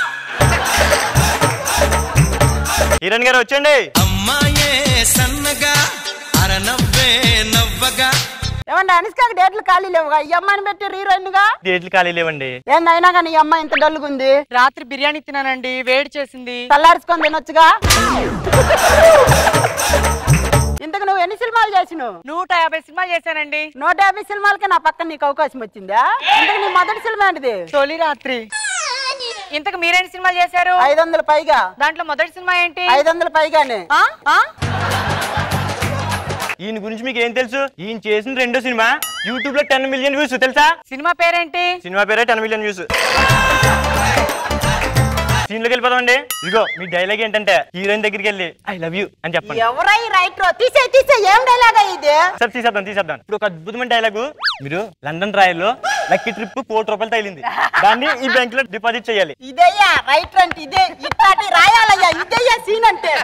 హీరోయిన్ గారు వచ్చండి అమ్మాయే సన్నగా అరనవ్వే నవ్వగా ఏమండి అనుష్కకి డేట్లు ఖాళీ లేవుగా ఈ అమ్మాయిని పెట్టి హీరోయిన్ గా డేట్లు ఖాళీ లేవండి ఏందైనా కానీ ఈ అమ్మాయి ఇంత డల్లుగా ఉంది రాత్రి బిర్యానీ తిన్నానండి వేడి చేసింది చల్లార్చుకొని తినొచ్చుగా ఇంతకు నువ్వు ఎన్ని సినిమాలు చేసినావు నూట యాభై సినిమాలు చేశానండి నూట యాభై సినిమాలకి నా పక్కన నీకు అవకాశం వచ్చిందా ఇంతకు నీ మొదటి సినిమా ఏంటిది తొలి రాత్రి ఇంతకు మీరేంటి సినిమాలు చేశారు ఐదు వందల పైగా దాంట్లో మొదటి సినిమా ఏంటి ఐదు వందల పైగానే ఆ? ఆ? ఈయన గురించి మీకు ఏం తెలుసు ఈయన చేసిన రెండో సినిమా యూట్యూబ్ లో టెన్ మిలియన్ వ్యూస్ తెలుసా సినిమా పేరేంటి సినిమా పేరే టెన్ మిలియన్ వ్యూస్ సీన్ లోకి వెళ్ళిపోదామండి ఇదిగో మీ డైలాగ్ ఏంటంటే హీరోయిన్ దగ్గరికి వెళ్ళి ఐ లవ్ యూ అని చెప్పండి ఎవరై రైటర్ తీసే తీసే ఏం డైలాగా ఇది సార్ తీసేద్దాం తీసేద్దాం ఇప్పుడు ఒక అద్భుతమైన డైలాగు మీరు లండన్ రాయల్లో లక్కీ ట్రిప్ కోటి రూపాయలు తగిలింది దాన్ని ఈ బ్యాంక్ లో డిపాజిట్ చేయాలి ఇదయ్యా రైటర్ అంటే ఇదే ఇట్లాంటి రాయాలయ్యా ఇదయ్యా సీన్ అంటే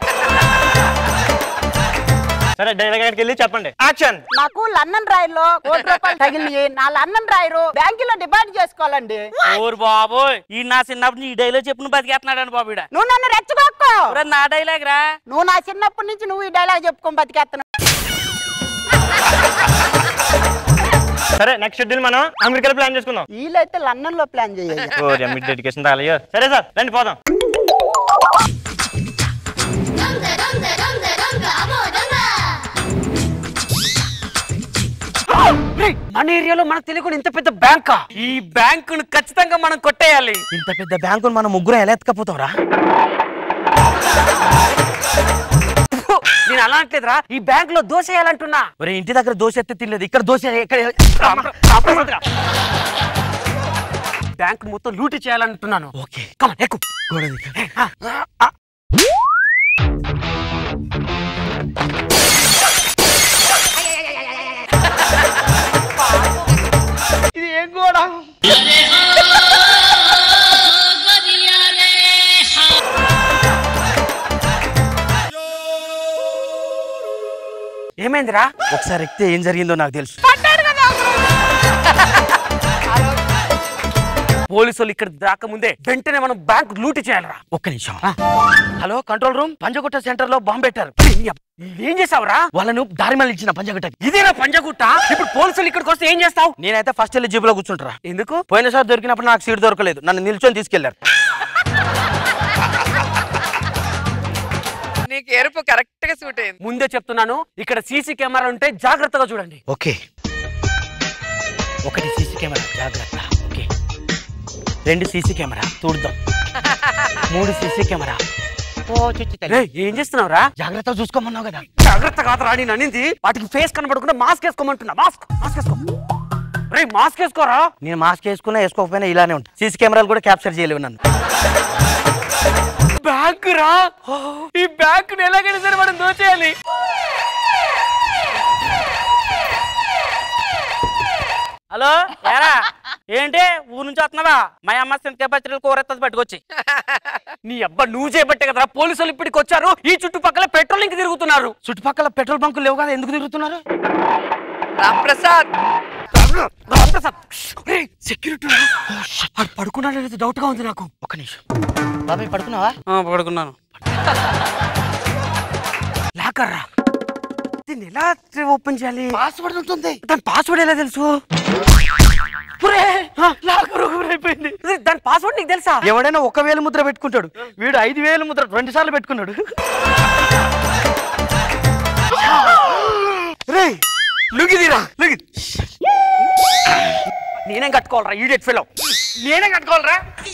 సరే డైలాగ్ దగ్గరికి వెళ్ళి చెప్పండి యాక్షన్ నాకు లండన్ రాయర్లో కోటి రూపాయలు తగిలినాయి నా లండన్ రాయరు బ్యాంకులో డిపాజిట్ చేసుకోవాలండి ఓరు బాబోయ్ ఈ నా చిన్నప్పుడు ఈ డైలాగ్ చెప్పిన బతికేస్తున్నాడు బాబు ఈడ. నువ్వు నన్ను రెచ్చగొక్కో ఒరే, నా డైలాగ్ రా నువ్వు నా చిన్నప్పటి నుంచి నువ్వు ఈ డైలాగ్ చెప్పుకొని బతికేస్తున్నావు సరే నెక్స్ట్ షెడ్యూల్ మనం అమెరికాలో ప్లాన్ చేసుకుందాం వీలైతే లండన్ లో ప్లాన్ చేయాలి ఓ మీ డెడికేషన్ తాగలయ్యో సరే సార్ రండి పోదాం మన ఏరియాలో మనకు తెలియకుండా ఇంత పెద్ద బ్యాంకా ఈ బ్యాంకును ఖచ్చితంగా మనం కొట్టేయాలి ఇంత పెద్ద బ్యాంకును మనం ముగ్గురు ఎలా ఎత్తుకపోతావురా నేను అలా అంటలేదురా ఈ బ్యాంక్ లో దోశ వేయాలంటున్నా ఒరే ఇంటి దగ్గర దోశ ఎత్తే తినలేదు ఇక్కడ దోశ ఇక్కడ బ్యాంక్ మొత్తం లూటి చేయాలంటున్నాను ఓకే కమన్ ఎక్కు గోడ దిక్కు. ఇది ఏం కూడా ఏమైందిరా ఒకసారి ఎక్కితే ఏం జరిగిందో నాకు తెలుసు పోలీసు వాళ్ళు ఇక్కడ దాకా ముందే వెంటనే మనం బ్యాంక్ లూటి చేయాలరా ఒక్క నిమిషం hello control room Panjagutta center లో బాంబు పెట్టారు ఏం చేసావురా వాళ్ళను దారి మళ్ళీ ఇచ్చిన పంజగుట్ట ఇదేనా పంజగుట్ట ఇప్పుడు పోలీసులు ఇక్కడికి వస్తే ఏం చేస్తావు నేనైతే ఫస్ట్ వెళ్ళి జీబులో కూర్చుంటారా ఎందుకు పోయినసారి దొరికినప్పుడు నాకు సీట్ దొరకలేదు నన్ను నిల్చొని తీసుకెళ్లారు నీకు ఎరుపు కరెక్ట్ గా సూట్ అయింది ముందే చెప్తున్నాను ఇక్కడ సీసీ కెమెరా ఉంటే జాగ్రత్తగా చూడండి ఓకే ఒకటి సీసీ కెమెరా జాగ్రత్త ఓకే రెండు సీసీ కెమెరా చూద్దాం మూడు సీసీ కెమెరా ఓ చిచ్చి తల్లి. రేయ్, ఏం చేస్తున్నావురా జాగ్రత్తగా చూసుకోమన్నావు కదా జాగ్రత్త కాదురా నేను అనింది వాటికి ఫేస్ కనబడకుండా మాస్క్ వేసుకోమంటున్నా మాస్క్ మాస్క్ వేసుకో రే మాస్క్ వేసుకోరా నేను మాస్క్ వేసుకున్నా వేసుకోకపోయినా ఇలానే ఉంటాను సీసీ కెమెరాలు కూడా క్యాప్చర్ చేయలేవు నన్ను బ్యాంక్ రా ఈ బ్యాంక్ ఎలాగైనా సరే మనం దోచేయాలి హలో ఏరా ఏంటి ఊరు నుంచి వస్తున్నావా మా అమ్మ సింతకాయ పచ్చడికి కూరెత్తది పట్టుకొచ్చి నీ అబ్బా నువ్వు చేయబట్టే కదరా పోలీసులు ఇప్పటికి వచ్చారు ఈ చుట్టుపక్కల పెట్రోలింగ్ తిరుగుతున్నారు చుట్టుపక్కల పెట్రోల్ బంకులు లేవు కదా ఎందుకు తిరుగుతున్నారు రాంప్రసాద్ సెక్యూరిటీ పడుకున్నాడు డౌట్ గా ఉంది నాకు ఒక్క నిమిషం బాబాయ్ పడుకున్నావా పడుకున్నాను లాకర్ రా దీన్ని ఎలా ఓపెన్ చేయాలి పాస్వర్డ్ ఉంటుంది దాని పాస్వర్డ్ ఎలా తెలుసు ఒరే, లాకర్ ఓపెన్ అయిపోయింది ఇది దాని పాస్వర్డ్ నీకు తెలుసా ఎవడైనా ఒక వేలు ముద్ర పెట్టుకుంటాడు వీడు ఐదు వేలు ముద్ర రెండు సార్లు పెట్టుకున్నాడు రే లుగిదిరా లుగి నేనేం కట్టుకోవాలరా ఈడియట్ ఫెలో నేనేం కట్టుకోవాలరా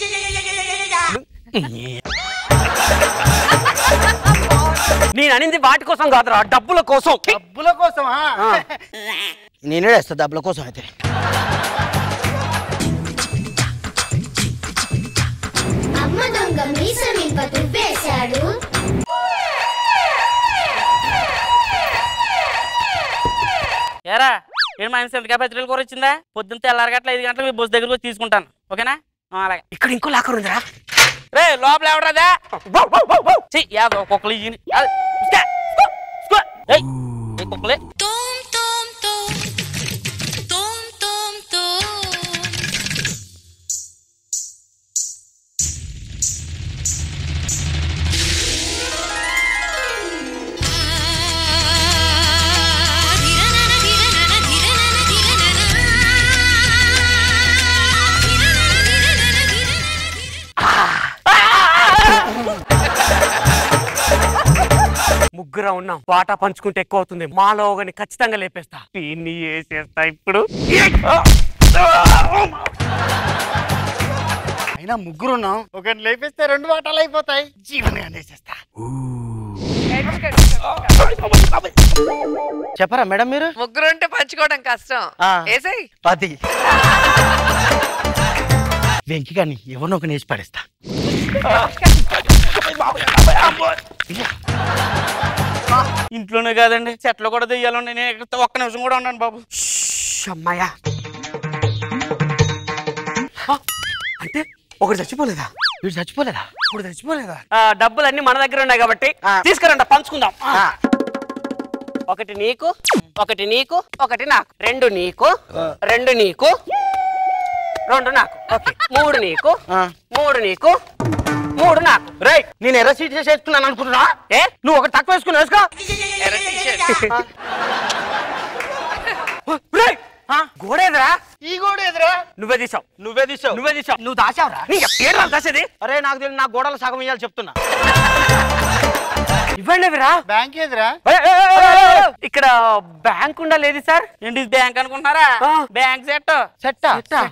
నేను అనింది వాటి కోసం కాదురా డబ్బుల కోసం డబ్బుల కోసమా నేనే వేస్తా డబ్బుల కోసం అయితే అమ్మ దొంగ మీసం ఇంప దువ్వేశాడు ఏరా ఏం మా ఇంత కెపాసిటీలు కూడా వచ్చిందా పొద్దున్న తెల్లారగట్ల ఐదు గంటలకు మీ బస్ దగ్గరకు వచ్చి తీసుకుంటాను ఓకేనా ఆ, అలాగే ఇక్కడ ఇంకో లాకర్ ఉందిరా రే లోపల ఎవడదా యాదో ఒక్కొక్కరు ఇయ్యని. యాదో, ఉస్కా, ఉస్కో, ఉస్కో. ఏయ్, ఏ కుక్కలే ముగ్గురా ఉన్నాం వాటా పంచుకుంటే ఎక్కువ అవుతుంది మాలో ఒకని ఖచ్చితంగా లేపేస్తా దీన్ని వేసేస్తా ఇప్పుడు అయినా ముగ్గురు ఉన్నాం ఒకరిని లేపిస్తే రెండు వాటాలు అయిపోతాయి జీవనే అనేసేస్తా చెప్పరా మేడం మీరు ముగ్గురు ఉంటే పంచుకోవడం కష్టం ఆ. వేసేయ్ పది వెంకి కానీ ఎవరినో ఒక నేసి పడేస్తా ఇంట్లోనే కాదండి చెట్లు కూడా తెయ్యాలండి నేను ఇక్కడ ఒక్క నిమిషం కూడా ఉన్నాను బాబు అమ్మాయా అంటే ఒకటి చచ్చిపోలేదా వీడు చచ్చిపోలేదా ఇప్పుడు చచ్చిపోలేదా డబ్బులు అన్ని మన దగ్గర ఉన్నాయి కాబట్టి తీసుకురండి పంచుకుందాం ఒకటి నీకు ఒకటి నీకు ఒకటి నాకు రెండు నీకు రెండు నీకు రెండు నాకు ఓకే మూడు నీకు మూడు నీకు మూడు నాకు రేయ్ నేను ఎర్ర సీట్ చేసుకున్నాను అనుకుంటున్నా ఏ నువ్వు ఒకటి తక్కువ వేసుకుని వేసుకో ఎర్ర టీషర్ట్ రేయ్, గోడ ఎదురా ఈ గోడ ఎదురా నువ్వే తీసావు నువ్వే తీసావు నువ్వే తీసావు నువ్వు దాచావురా ఏడు దాసేది అరే నాకు తెలియదు నా గోడలు సగం ఇవ్వాలి చెప్తున్నా ఇవ్వండి విరా బ్యాంక్ ఎదురా ఇక్కడ బ్యాంక్ ఉండాలి సార్ ఏంటి ఇది బ్యాంక్ అనుకుంటున్నారా బ్యాంక్ సెట్ సెట్టా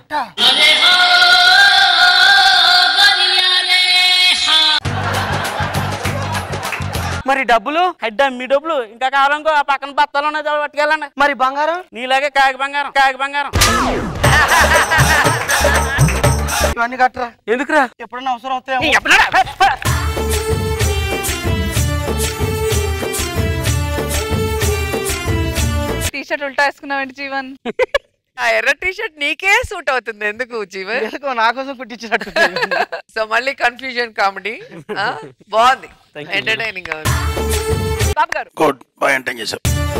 మరి డబ్బులు హెడ్ మీ డబ్బులు ఇంకా కావాలనుకో ఆ పక్కన బత్తాలు ఉన్నాయి దాన్ని పట్టుకెళ్ళండి మరి బంగారం నీలాగే కాకి బంగారం కాకి బంగారం ఇవన్నీ కట్టరా ఎందుకురా ఎప్పుడన్నా అవసరం అవుతాయి నీ ఎప్పుడన్నా? టీ షర్ట్ ఉల్టా వేసుకున్నావండి జీవన్ ఆ ఎర్ర టీషర్ట్ నీకే సూట్ అవుతుంది ఎందుకు జీవన్ ఎందుకో నా కోసం కుట్టించినట్టు సో మళ్ళీ కన్ఫ్యూజన్ కామెడీ బాగుంది ఎంటర్టైనింగ్ గా ఉంది బాబు గారు గుడ్ బాగా ఎంటైన్ చేసావు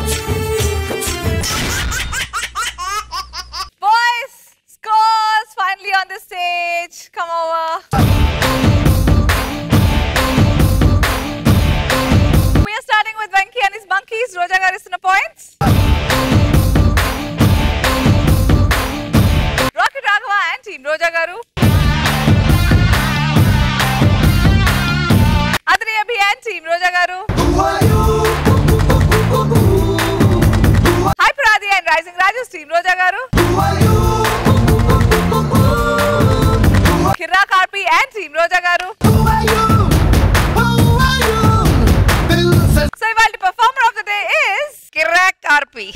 Boys, scores finally on the stage. Come over. We are starting with Venki and his monkeys. Roja garu ఇస్తున్న points. Rocket Raghava and team Roja garu. Adri Abhi and team Roja garu. Hi Pradi and Rising Rajas team Roja garu. Kirra Karpi and team Roja garu. So ఇవాళ performer of the day is కిరాక్ కార్పి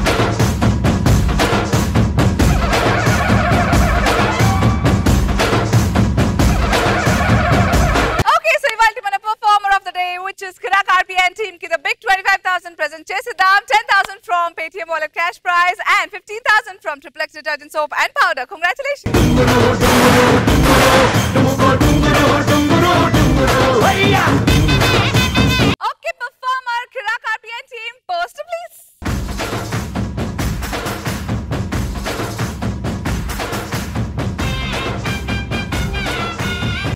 Okay, so ఇవాళ మన performer of the day which is Kirra Karpi and team కి the big 25000 present చేసిద్దాం 10000 from Paytm wallet cash prize and 15000 from Triple X detergent soap and powder. Congratulations.